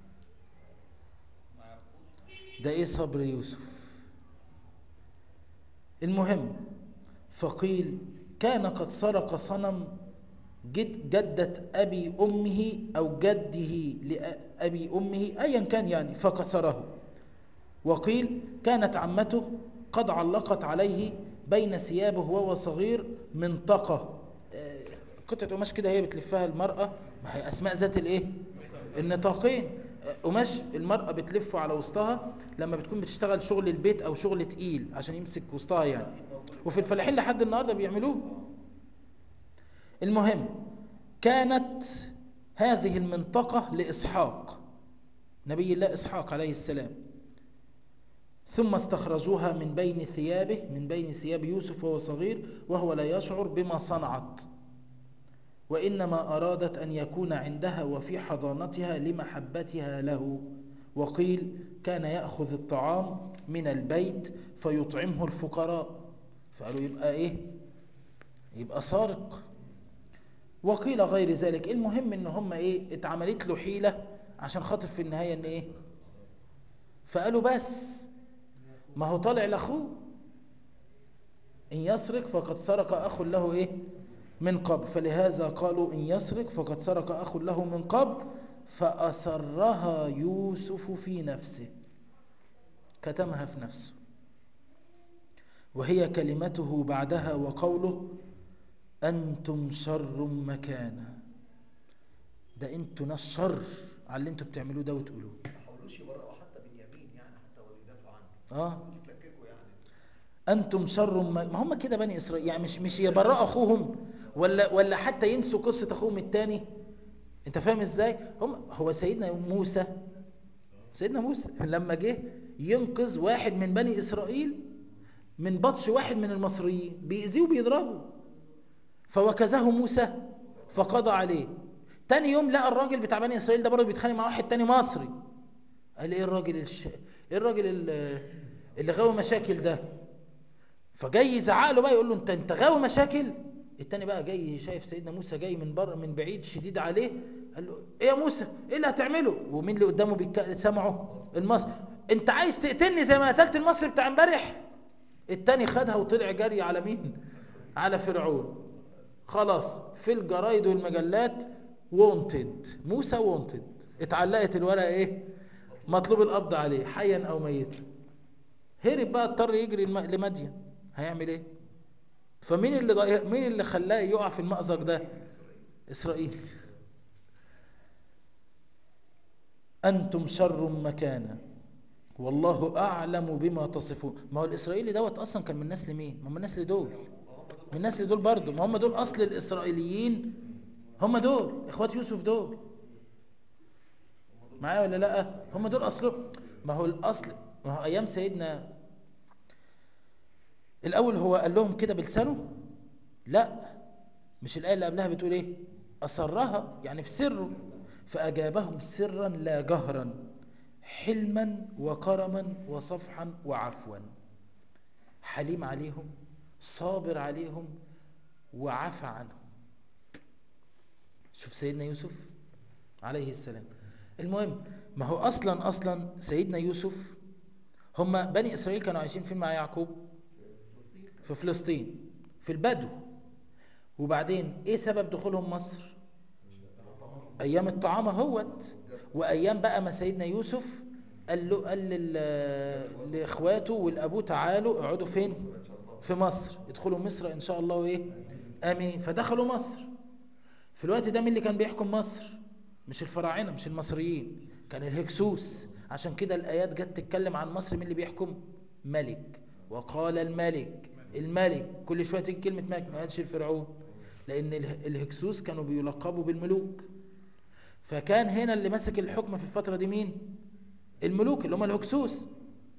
ده ايه صبر يوسف المهم فقيل كان قد سرق صنم جد جدة أبي أمه أو جده لأبي أمه أيا كان يعني فكسره وقيل كانت عمته قد علقت عليه بين ثيابه وهو صغير منطقة آه، قطعة قماش كده هي بتلفها المرأة ما هي أسماء ذات الإيه النطاقين آه، قماش المرأة بتلفه على وسطها لما بتكون بتشتغل شغل البيت أو شغل تقيل عشان يمسك وسطها يعني وفي الفلاحين لحد النهاردة بيعملوه المهم كانت هذه المنطقة لإسحاق نبي الله إسحاق عليه السلام ثم استخرجوها من بين ثيابه من بين ثياب يوسف وهو صغير وهو لا يشعر بما صنعت وإنما أرادت أن يكون عندها وفي حضانتها لمحبتها له وقيل كان يأخذ الطعام من البيت فيطعمه الفقراء فقالوا يبقى إيه يبقى سارق وقيل غير ذلك المهم ان هم ايه اتعملت له حيلة عشان خاطر في النهاية ان ايه فقالوا بس ما هو طالع لاخوه ان يسرق فقد سرق اخ له ايه من قبل فلهذا قالوا ان يسرق فقد سرق اخ له من قبل فأسرها يوسف في نفسه كتمها في نفسه وهي كلمته بعدها وقوله أنتم شر مكانا ده انتوا ناس شر على اللي انتوا بتعملوه ده وتقولوه ما حاولوش يبرئوا حتى باليمين يعني حتى ولا يدافعوا عنه اه يتلككوا يعني انتم شر م... ما هم كده بني اسرائيل يعني مش مش يبرئوا اخوهم ولا ولا حتى ينسوا قصه اخوهم الثاني انت فاهم ازاي هم هو سيدنا موسى سيدنا موسى لما جه ينقذ واحد من بني اسرائيل من بطش واحد من المصريين بيأذيه وبيضربه فوكزه موسى فقضى عليه تاني يوم لقى الراجل بتاع بني اسرائيل ده برضه بيتخانق مع واحد تاني مصري قال ايه الراجل الش... ايه الراجل ال- اللي غاوي مشاكل ده فجاي يزعق له بقى يقول له انت انت غاوي مشاكل التاني بقى جاي شايف سيدنا موسى جاي من بره من بعيد شديد عليه قال له ايه يا موسى ايه اللي هتعمله ومين اللي قدامه بيتك... سمعه المصري انت عايز تقتلني زي ما قتلت المصري بتاع امبارح التاني خدها وطلع جري على مين على فرعون خلاص في الجرايد والمجلات وونتد موسى وونتد اتعلقت الورقه ايه مطلوب القبض عليه حيا او ميتا هرب بقى اضطر يجري الم- لمدين هيعمل ايه فمين اللي ضي... مين اللي خلاه يقع في المأزق ده اسرائيل انتم شر مكانا والله اعلم بما تصفون ما هو الاسرائيلي دوت اصلا كان من نسل مين ما هم من نسل دول من نسل دول برضه ما هم دول اصل الاسرائيليين هم دول اخوات يوسف دول معايا ولا لا هم دول اصلهم ما هو الاصل ما هو ايام سيدنا الاول هو قال لهم كده بلسانه لا مش الايه اللي قبلها بتقول ايه اصرها يعني في سره فاجابهم سرا لا جهرا حلما وكرما وصفحا وعفوا حليم عليهم صابر عليهم وعفى عنهم شوف سيدنا يوسف عليه السلام المهم ما هو اصلا اصلا سيدنا يوسف هم بني اسرائيل كانوا عايشين فين مع يعقوب في فلسطين في البدو وبعدين ايه سبب دخولهم مصر ايام الطعام اهوت وايام بقى ما سيدنا يوسف قال له قال لل- لاخواته والابوه تعالوا اقعدوا فين في مصر ادخلوا مصر ان شاء الله وايه امين فدخلوا مصر في الوقت ده مين اللي كان بيحكم مصر مش الفراعنه مش المصريين كان الهكسوس عشان كده الايات جت تتكلم عن مصر مين اللي بيحكم ملك وقال الملك الملك كل شويه تيجي كلمه ملك ما قالش الفرعون لان اله- الهكسوس كانوا بيلقبوا بالملوك فكان هنا اللي ماسك الحكم في الفتره دي مين الملوك اللي هم الهكسوس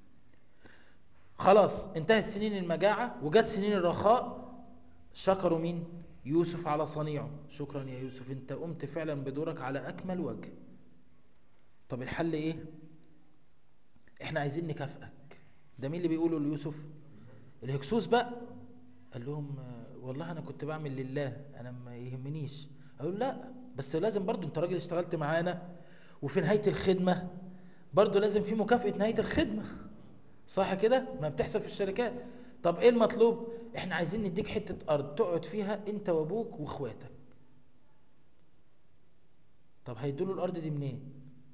خلاص انتهت سنين المجاعه وجت سنين الرخاء شكروا مين يوسف على صنيعه شكرا يا يوسف انت قمت فعلا بدورك على اكمل وجه طب الحل ايه احنا عايزين نكافئك ده مين اللي بيقوله ليوسف الهكسوس بقى قال لهم آه، والله انا كنت بعمل لله انا ما يهمنيش قالوا لا بس لازم برضو انت راجل اشتغلت معانا وفي نهاية الخدمة برضو لازم في مكافأة نهاية الخدمة صح كده ما بتحصل في الشركات طب ايه المطلوب احنا عايزين نديك حتة ارض تقعد فيها انت وابوك واخواتك طب هيدوله الارض دي منين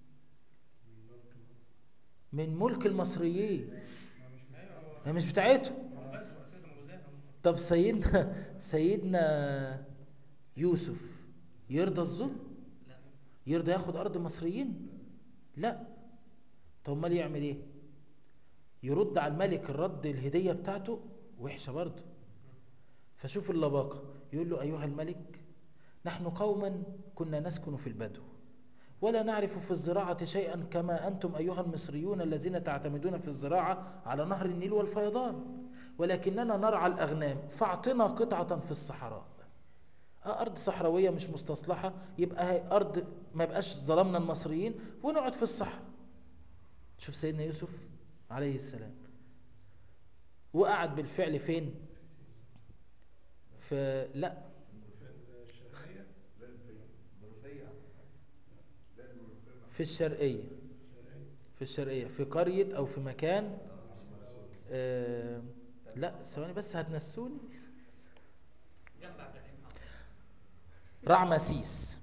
من ملك المصريين هي مش بتاعتهم طب سيدنا سيدنا يوسف يرضى الظلم يرضى ياخد ارض المصريين لا طب امال يعمل ايه يرد على الملك الرد الهديه بتاعته وحشه برضه فشوف اللباقه يقول له ايها الملك نحن قوما كنا نسكن في البدو ولا نعرف في الزراعة شيئا كما أنتم أيها المصريون الذين تعتمدون في الزراعة على نهر النيل والفيضان ولكننا نرعى الأغنام فاعطنا قطعة في الصحراء آه، أرض صحراوية مش مستصلحة يبقى هي أرض ما بقاش ظلمنا المصريين ونقعد في الصحراء شوف سيدنا يوسف عليه السلام وقعد بالفعل فين في لا في الشرقية في الشرقية في قرية أو في مكان آه لا ثواني بس هتنسوني جنب عبد الرحيم حافظ رعمسيس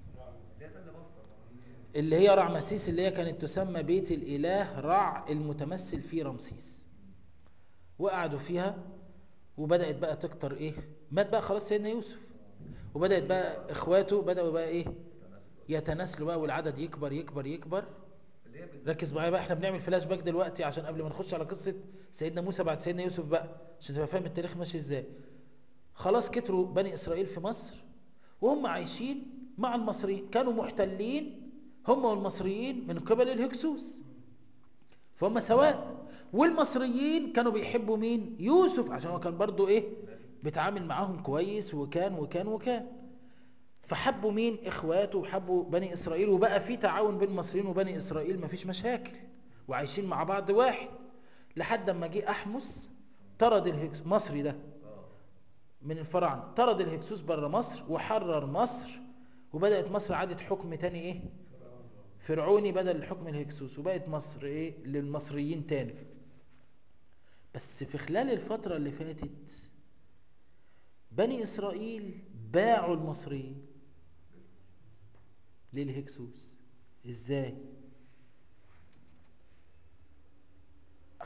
اللي هي رعمسيس اللي هي كانت تسمى بيت الإله رع المتمثل في رمسيس وقعدوا فيها وبدأت بقى تكتر ايه مات بقى خلاص سيدنا يوسف وبدأت بقى اخواته بدأوا بقى ايه يتناسلوا بقى والعدد يكبر يكبر يكبر اللي هي بت- ركز معايا بقى احنا بنعمل فلاش باك دلوقتي عشان قبل ما نخش على قصة سيدنا موسى بعد سيدنا يوسف بقى عشان تبقى فاهم التاريخ ماشي ازاي خلاص كتروا بني اسرائيل في مصر وهم عايشين مع المصريين كانوا محتلين هم والمصريين من قبل الهكسوس فهم سواء والمصريين كانوا بيحبوا مين يوسف عشان هو كان برضو ايه بيتعامل معاهم كويس وكان وكان وكان فحبوا مين اخواته وحبوا بني اسرائيل وبقى في تعاون بين المصريين وبني اسرائيل مفيش مشاكل وعايشين مع بعض واحد لحد اما جه احمس طرد الهكس مصري ده من الفراعنه طرد الهكسوس بره مصر وحرر مصر وبدات مصر عادت حكم تاني ايه فرعوني بدل الحكم الهكسوس وبقت مصر ايه للمصريين تاني بس في خلال الفتره اللي فاتت بني اسرائيل باعوا المصريين للهكسوس ازاي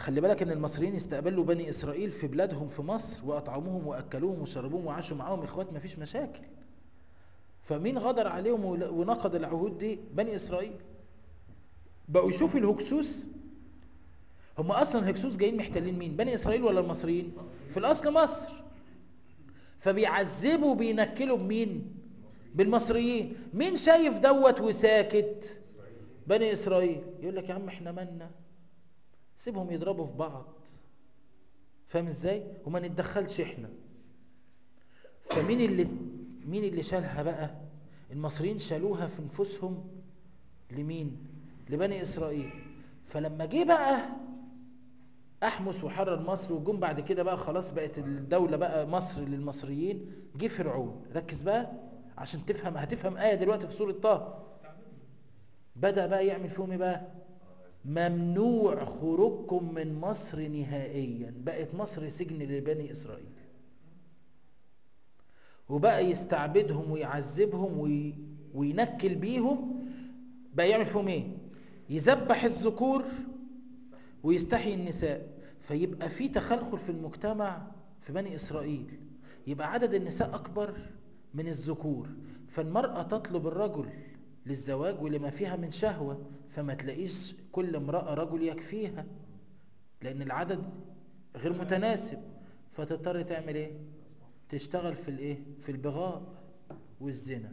خلي بالك ان المصريين استقبلوا بني اسرائيل في بلادهم في مصر واطعموهم واكلوهم وشربوهم وعاشوا معاهم اخوات ما فيش مشاكل فمين غدر عليهم ول- ونقض العهود دي بني اسرائيل بقوا يشوفوا الهكسوس هم اصلا الهكسوس جايين محتلين مين بني اسرائيل ولا المصريين في الاصل مصر فبيعذبوا وبينكلوا بمين بالمصريين مين شايف دوت وساكت بني اسرائيل يقول لك يا عم احنا مالنا سيبهم يضربوا في بعض فاهم ازاي وما نتدخلش احنا فمين اللي مين اللي شالها بقى المصريين شالوها في نفوسهم لمين لبني اسرائيل فلما جه بقى احمس وحرر مصر وجم بعد كده بقى خلاص بقت الدولة بقى مصر للمصريين جه فرعون ركز بقى عشان تفهم هتفهم آية دلوقتي في سورة طه بدأ بقى يعمل فيهم ايه بقى ممنوع خروجكم من مصر نهائيا بقت مصر سجن لبني إسرائيل وبقى يستعبدهم ويعذبهم وي... وينكل بيهم بقى يعمل فيهم ايه يذبح الذكور ويستحيي النساء فيبقى في تخلخل في المجتمع في بني إسرائيل يبقى عدد النساء أكبر من الذكور فالمرأة تطلب الرجل للزواج ولما فيها من شهوة فما تلاقيش كل امرأة رجل يكفيها لأن العدد غير متناسب فتضطر تعمل ايه تشتغل في الايه في البغاء والزنا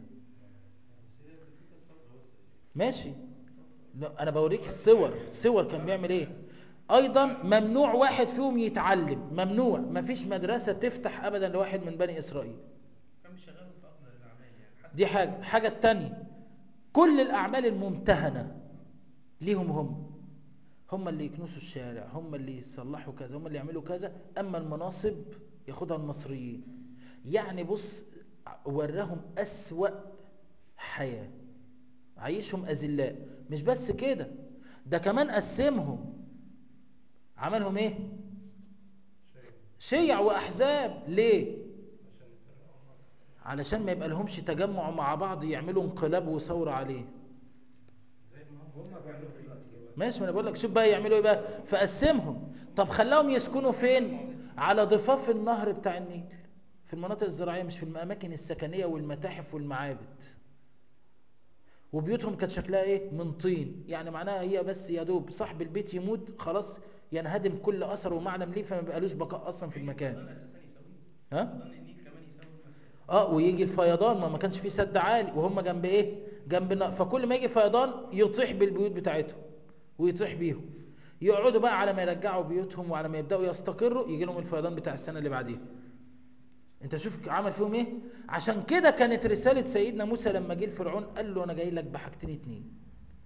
ماشي لا، انا بوريك الصور الصور كان بيعمل ايه ايضا ممنوع واحد فيهم يتعلم ممنوع مفيش مدرسة تفتح ابدا لواحد من بني اسرائيل كان شغال في افضل الاعمال يعني حتى دي حاجة حاجة التانية كل الأعمال الممتهنة ليهم هم هم اللي يكنسوا الشارع هم اللي يصلحوا كذا هم اللي يعملوا كذا أما المناصب ياخدها المصريين يعني بص وراهم أسوأ حياة عيشهم أذلاء مش بس كده ده كمان قسمهم عملهم ايه شيع وأحزاب ليه علشان ما يبقى لهمش تجمع مع بعض يعملوا انقلاب وثورة عليه هم بيعملوا في الوقت ماشي ما انا بقول لك شوف بقى يعملوا ايه بقى فقسمهم طب خلاهم يسكنوا فين على ضفاف النهر بتاع النيل في المناطق الزراعية مش في الأماكن السكنية والمتاحف والمعابد وبيوتهم كانت شكلها ايه من طين يعني معناها هي بس يا دوب صاحب البيت يموت خلاص ينهدم كل اثر ومعلم ليه فما بقالوش بقاء اصلا في المكان الفيضان اساسا يساويه ها فيضان النيل كمان يساوي المسافه اه ويجي الفيضان ما ما كانش فيه سد عالي وهم جنب ايه جنب النهر فكل ما يجي فيضان يطيح بالبيوت بتاعتهم ويطيح بيهم يقعدوا بقى على ما يرجعوا بيوتهم وعلى ما يبداوا يستقروا يجي لهم الفيضان بتاع السنه اللي بعديها انت شوف عمل فيهم ايه عشان كده كانت رساله سيدنا موسى لما جه الفرعون قال له انا جاي لك بحاجتين اتنين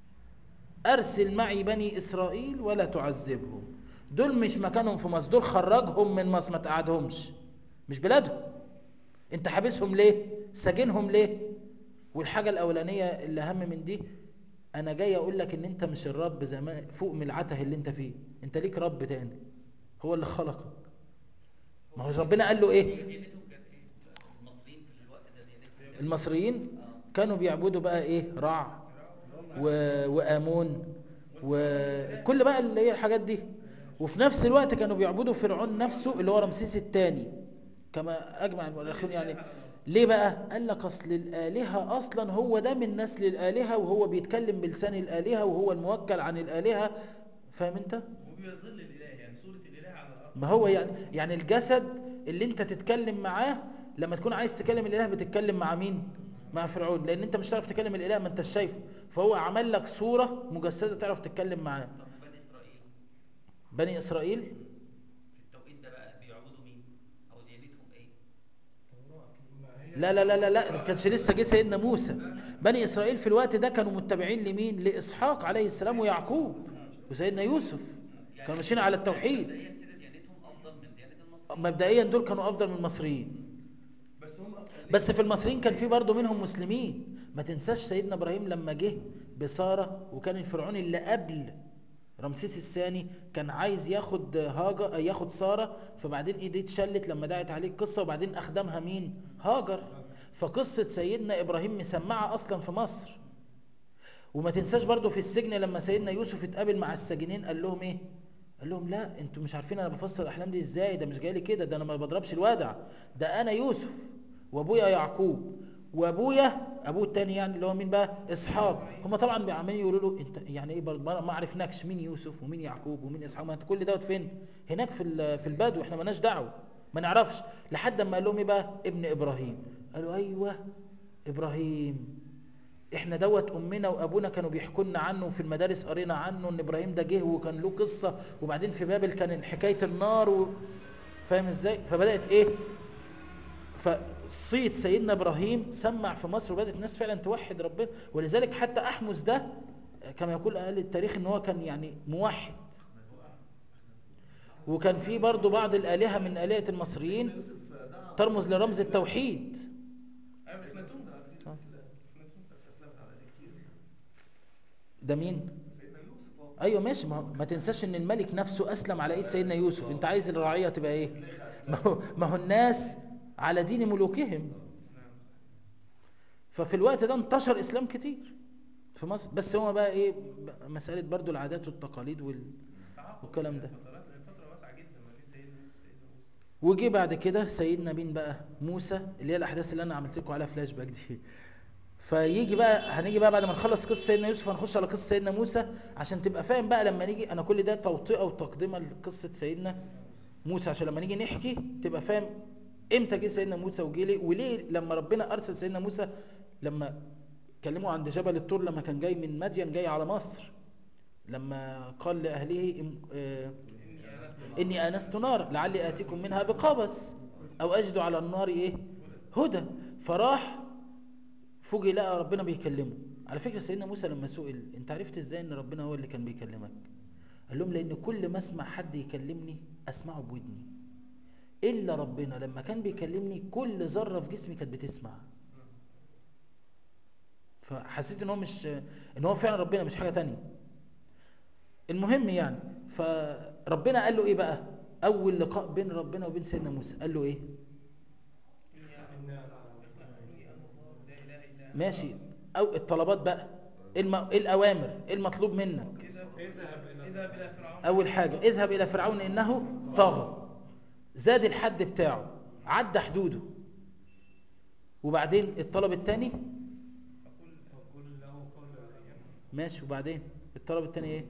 ارسل معي بني اسرائيل ولا تعذبهم دول مش مكانهم في مصر دول خرجهم من مصر ما تقعدهمش مش بلادهم انت حابسهم ليه سجنهم ليه والحاجة الاولانية اللي اهم من دي انا جاي اقول لك ان انت مش الرب زي ما فوق من العته اللي انت فيه انت ليك رب تاني هو اللي خلقك ما هو ربنا قال له ايه ديانتهم كانت ايه المصريين في الوقت ده ديانتهم المصريين كانوا بيعبدوا بقى ايه رع و... وامون وكل بقى اللي هي الحاجات دي وفي نفس الوقت كانوا بيعبدوا فرعون نفسه اللي هو رمسيس الثاني كما اجمع المؤرخين يعني ليه بقى قال لك اصل الالهه اصلا هو ده من نسل الالهه وهو بيتكلم بلسان الالهه وهو الموكل عن الالهه فاهم انت وبيظل الاله يعني صوره الاله على الارض ما هو يعني يعني الجسد اللي انت تتكلم معاه لما تكون عايز تكلم الاله بتتكلم مع مين مع فرعون لان انت مش هتعرف تكلم الاله ما انت شايفه فهو عمل لك صوره مجسده تعرف تتكلم معاه طب بني اسرائيل بني اسرائيل في التوقيت ده بقى بيعبدوا مين او ديانتهم ايه لا لا لا لا لا ما كانش لسه جه سيدنا موسى بني اسرائيل في الوقت ده كانوا متبعين لمين لاسحاق عليه السلام ويعقوب وسيدنا يوسف كانوا ماشيين على التوحيد مبدئيا كده ديانتهم افضل من ديانه المصريين مبدئيا دول كانوا افضل من المصريين بس هم بس في المصريين كان في برضه منهم مسلمين ما تنساش سيدنا ابراهيم لما جه بساره وكان الفرعون اللي قبل رمسيس الثاني كان عايز ياخد هاجر ياخد ساره فبعدين ايديه اتشلت لما دعت عليه القصه وبعدين اخدمها مين هاجر فقصه سيدنا ابراهيم مسمعه اصلا في مصر وما تنساش برضه في السجن لما سيدنا يوسف اتقابل مع الساجنين قال لهم ايه قال لهم لا انتوا مش عارفين انا بفسر الاحلام دي ازاي ده مش جاي لي كده ده انا ما بضربش الودع ده انا يوسف وابويا يعقوب وابويا ابوه التاني يعني اللي هو مين بقى اسحاق هم طبعا عمالين يقولوا له انت يعني ايه برضه ما ما عرفناكش مين يوسف ومين يعقوب ومين اسحاق ما انت كل دوت فين هناك في ال- في البدو احنا مالناش دعوه ما نعرفش لحد اما قال لهم ايه بقى ابن ابراهيم قالوا ايوه ابراهيم احنا دوت امنا وابونا كانوا بيحكوا لنا عنه في المدارس قرينا عنه ان ابراهيم ده جه وكان له قصه وبعدين في بابل كان حكايه النار و... فاهم ازاي فبدات ايه فصيت سيدنا ابراهيم سمع في مصر وبدات الناس فعلا توحد ربنا ولذلك حتى احمس ده كما يقول اهل التاريخ انو كان يعني موحد وكان في برضه بعض الالهه من الهه المصريين يوسف دعا ترمز لرمز التوحيد ايوه اخناتون دعا في الاسلام بس اسلمت على ايديه كتير ده مين سيدنا يوسف هو ايوه ماشي ما, هو- ما تنساش ان الملك نفسه اسلم على ايد سيدنا يوسف انت عايز الرعيه تبقى ايه ما هو, ما هو الناس على دين ملوكهم ففي الوقت ده انتشر اسلام كتير في مصر بس هو بقى ايه ب- مساله برضو العادات والتقاليد وال... والكلام ده فترات فتره واسعه جدا ما بين سيدنا يوسف وسيدنا موسى وجي بعد كده سيدنا مين بقى موسى اللي هي الاحداث اللي انا عملت لكم عليها فلاش باك دي فيجي بقى هنيجي بقى بعد ما نخلص قصه سيدنا يوسف هنخش على قصه سيدنا موسى عشان تبقى فاهم بقى لما نيجي انا كل ده توطئه وتقدمه لقصه سيدنا موسى عشان لما نيجي نحكي تبقى فاهم امتى جه سيدنا موسى وجه ليه وليه لما ربنا ارسل سيدنا موسى لما كلموا عند جبل الطور لما كان جاي من مدين جاي على مصر لما قال لاهله إم- آه، إني آنست نار لعلي آتيكم منها بقبس أو أجد على النار إيه هدى فراح فوجئ لقى ربنا بيكلمه على فكرة سيدنا موسى لما سئل أنت عرفت إزاي إن ربنا هو اللي كان بيكلمك قال لهم لأن كل ما أسمع حد يكلمني أسمعه بودني إلا ربنا لما كان بيكلمني كل ذرة في جسمي كانت بتسمع فحسيت ان هو مش ان هو فعلا ربنا مش حاجة تانية المهم يعني فربنا قال له ايه بقى اول لقاء بين ربنا وبين سيدنا موسى قال له ايه ماشي او الطلبات بقى إيه الم... إيه الاوامر ايه المطلوب منك اذهب الى فرعون اول حاجة اذهب الى فرعون انه طغى زاد الحد بتاعه عدى حدوده وبعدين الطلب الثاني فقل فقل له قولا لينا ماشي وبعدين الطلب الثاني ايه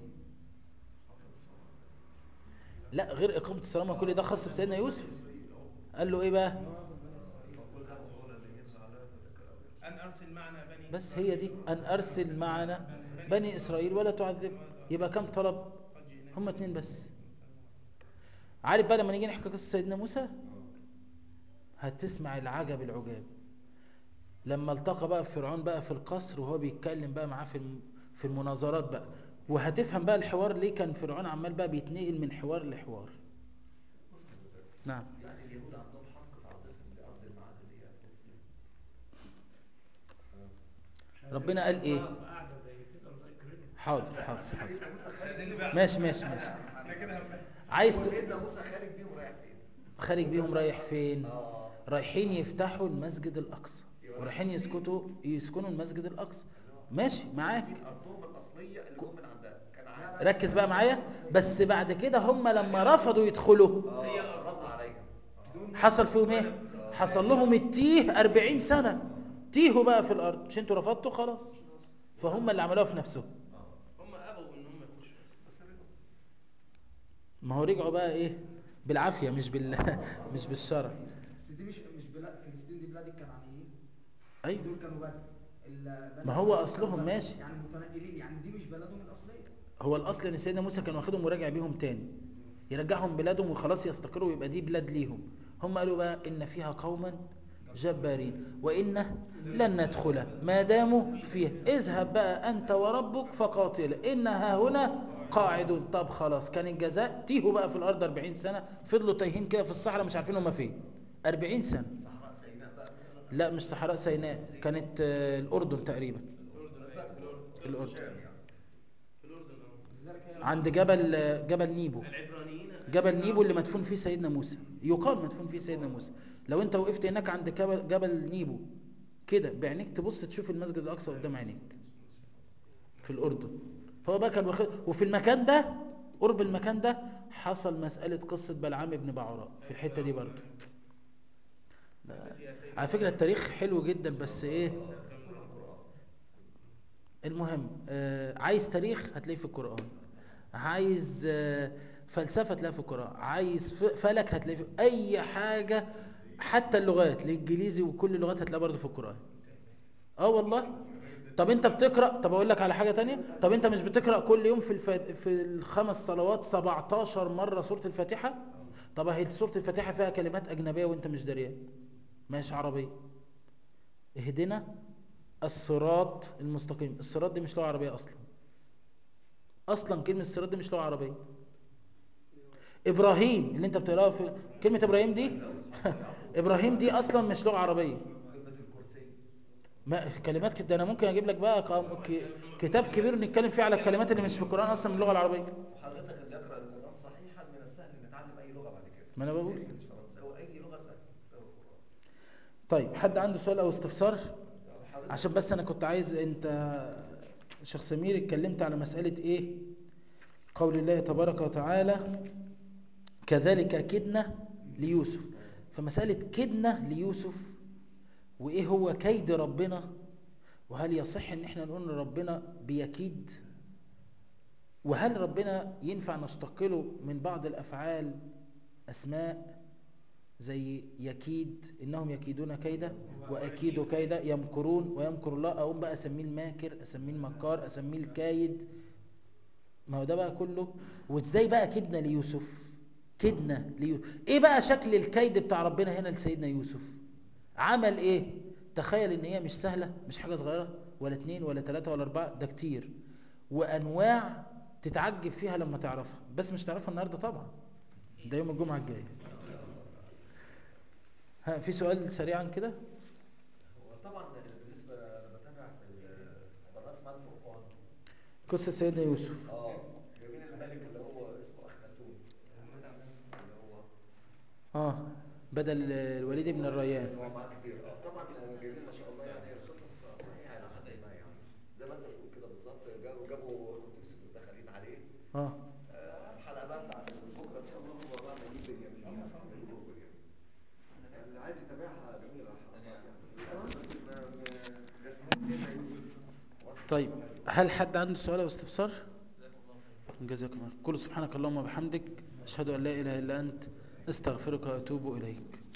لا غير اقامه الصلاه ما كل ده خاص بسيدنا يوسف قال له ايه بقى ان ارسل معنا بني بس هي دي ان ارسل معنا بني اسرائيل ولا تعذب يبقى كم طلب قد جئناك هم اتنين بس عارف بقى لما نيجي نحكي قصه سيدنا موسى هتسمع العجب العجاب لما التقى بقى بفرعون بقى في القصر وهو بيتكلم بقى معاه في الم- في المناظرات بقى وهتفهم بقى الحوار ليه كان فرعون عمال بقى بيتنقل من حوار لحوار نعم يعني اليهود عندهم حق في عودتهم لارض المعاد دي في الاسلام ربنا قال ايه قاعده زي كده الله يكرمك حاضر حاضر حاضر سيدنا موسى خارج ماشي ماشي ماشي احنا كده عايز ت- سيدنا موسى خارج بيهم رايح فين؟ خارج بيهم رايح فين اه رايحين يفتحوا المسجد الاقصى ورايحين يسكتوا يسكنوا المسجد الاقصى ماشي معاك عايزين ارضهم الاصليه اللي هم من عندها كان عادي ركز بقى معايا بس بعد كده هم لما رفضوا يدخلوا اه ردوا عليهم حصل فيهم ايه حصل لهم التيه 40 سنة تيهوا بقى في الارض مش انتوا رفضتوا خلاص فهم اللي عملوها في نفسهم هم ابوا ان هم يخشوا ما هو رجعوا بقى ايه بالعافية مش بال مش بالشرع بس دي مش مش بلاد فلسطين دي بلاد الكنعانيين ايوه دول كانوا بدو ال- بني ما هو إسرائيل أصلهم كانوا بدو. ماشي. يعني متنقلين يعني دي مش بلدهم الاصليه هو الاصل ان سيدنا موسى كان واخدهم وراجع بيهم تاني يرجعهم بلادهم وخلاص يستقروا ويبقى دي بلاد ليهم هم قالوا بقى ان فيها قوما جبارين وإن لن ندخل ما داموا فيها اذهب بقى أنت وربك فقاتل إنها هنا قاعدون طب خلاص كان الجزاء تيهوا بقى في الأرض 40 سنة فضلوا تايهين كده في الصحراء مش عارفين هما فين 40 سنة صحراء سيناء بقى مثلا لا مش صحراء سيناء كانت آه، الأردن تقريبا الأردن في الاردن اه لذلك هي عند جبل آه، جبل نيبو العبرانيين جبل نيبو اللي مدفون فيه سيدنا موسى يقال مدفون فيه سيدنا موسى لو انت وقفت هناك عند جبل, جبل نيبو كده بعينيك تبص تشوف المسجد الاقصى قدام عينيك في الاردن هو بقى كان واخد وفي المكان ده قرب المكان ده حصل مسألة قصة بلعام بن بعوراء في الحتة دي برضو لا. على فكرة التاريخ حلو جدا بس ايه المهم آه عايز تاريخ هتلاقيه في القرآن عايز آه فلسفة هتلاقيها في القرآن عايز ف- فلك هتلاقيه في اي حاجة حتى اللغات الانجليزي وكل اللغات هتلاقيها برضو في القرآن اه والله طب انت بتقرأ طب اقول لك على حاجة تانية طب انت مش بتقرأ كل يوم في الف... في الخمس صلوات 17 مرة سورة الفاتحة طب اهي سورة الفاتحة فيها كلمات اجنبية وانت مش دريان مش عربية اهدنا الصراط المستقيم الصراط دي مش لغة عربية اصلا اصلا كلمة الصراط دي مش لغة عربية ابراهيم اللي انت بتقراها في كلمة ابراهيم دي ابراهيم دي اصلا مش لغة عربية كلمة الكرسي ما كلمات كده انا ممكن اجيب لك بقى قام- ك- كتاب كبير نتكلم فيه على الكلمات اللي مش في القرآن اصلا من اللغة العربية وحضرتك اللي يقرأ القرآن صحيحا من السهل ان نتعلم اي لغة بعد كده ما انا بقول انجلش فرنساوي اي لغة سهل تساوي القرآن طيب حد عنده سؤال او استفسار حضرتك عشان بس انا كنت عايز انت شيخ سمير اتكلمت على مسألة ايه قول الله تبارك وتعالى كذلك كدنا ليوسف فمسألة كدنا ليوسف وايه هو كيد ربنا وهل يصح ان احنا نقول ان ربنا بيكيد وهل ربنا ينفع نشتق له من بعض الافعال اسماء زي يكيد انهم يكيدون كيدا واكيد كيدا يمكرون ويمكر الله اقوم بقى اسميه الماكر اسميه المكار اسميه الكايد ما هو ده بقى كله وازاي بقى كدنا ليوسف كدنا ليوسف ايه بقى شكل الكيد بتاع ربنا هنا لسيدنا يوسف عمل ايه تخيل ان هي مش سهلة مش حاجة صغيرة ولا اتنين ولا تلاتة ولا اربعة ده كتير وانواع تتعجب فيها لما تعرفها بس مش تعرفها النهاردة طبعا ده يوم الجمعة الجاي ها في سؤال سريعا كده هو طبعا بالنسبة انا بتابع في ال- قناة اسمها الفرقان قصة سيدنا يوسف اه جايبين الملك اللي هو اسمه اخناتون اللي هو اه بدل الوليد بن الريان هو معاه كبير اه طبعا جايبين ما شاء الله يعني القصص صحيحه الى حد ما يعني زي ما انت بتقول كده بالظبط جابوا جابوا اخوة يوسف متدخلين عليه اه آه، الحلقه بقى بتاعت بكره ان شاء الله هو بقى نجيب بنيامين يعني نجيب بنيامين اللي عايز يتابعها جميله الحلقات يعني للاسف بس ما ما- بس سيدنا يوسف وصف طيب حلو. هل حد عنده سؤال او استفسار جزاكم الله كل سبحانك اللهم وبحمدك اشهد ان لا اله الا انت استغفرك واتوب اليك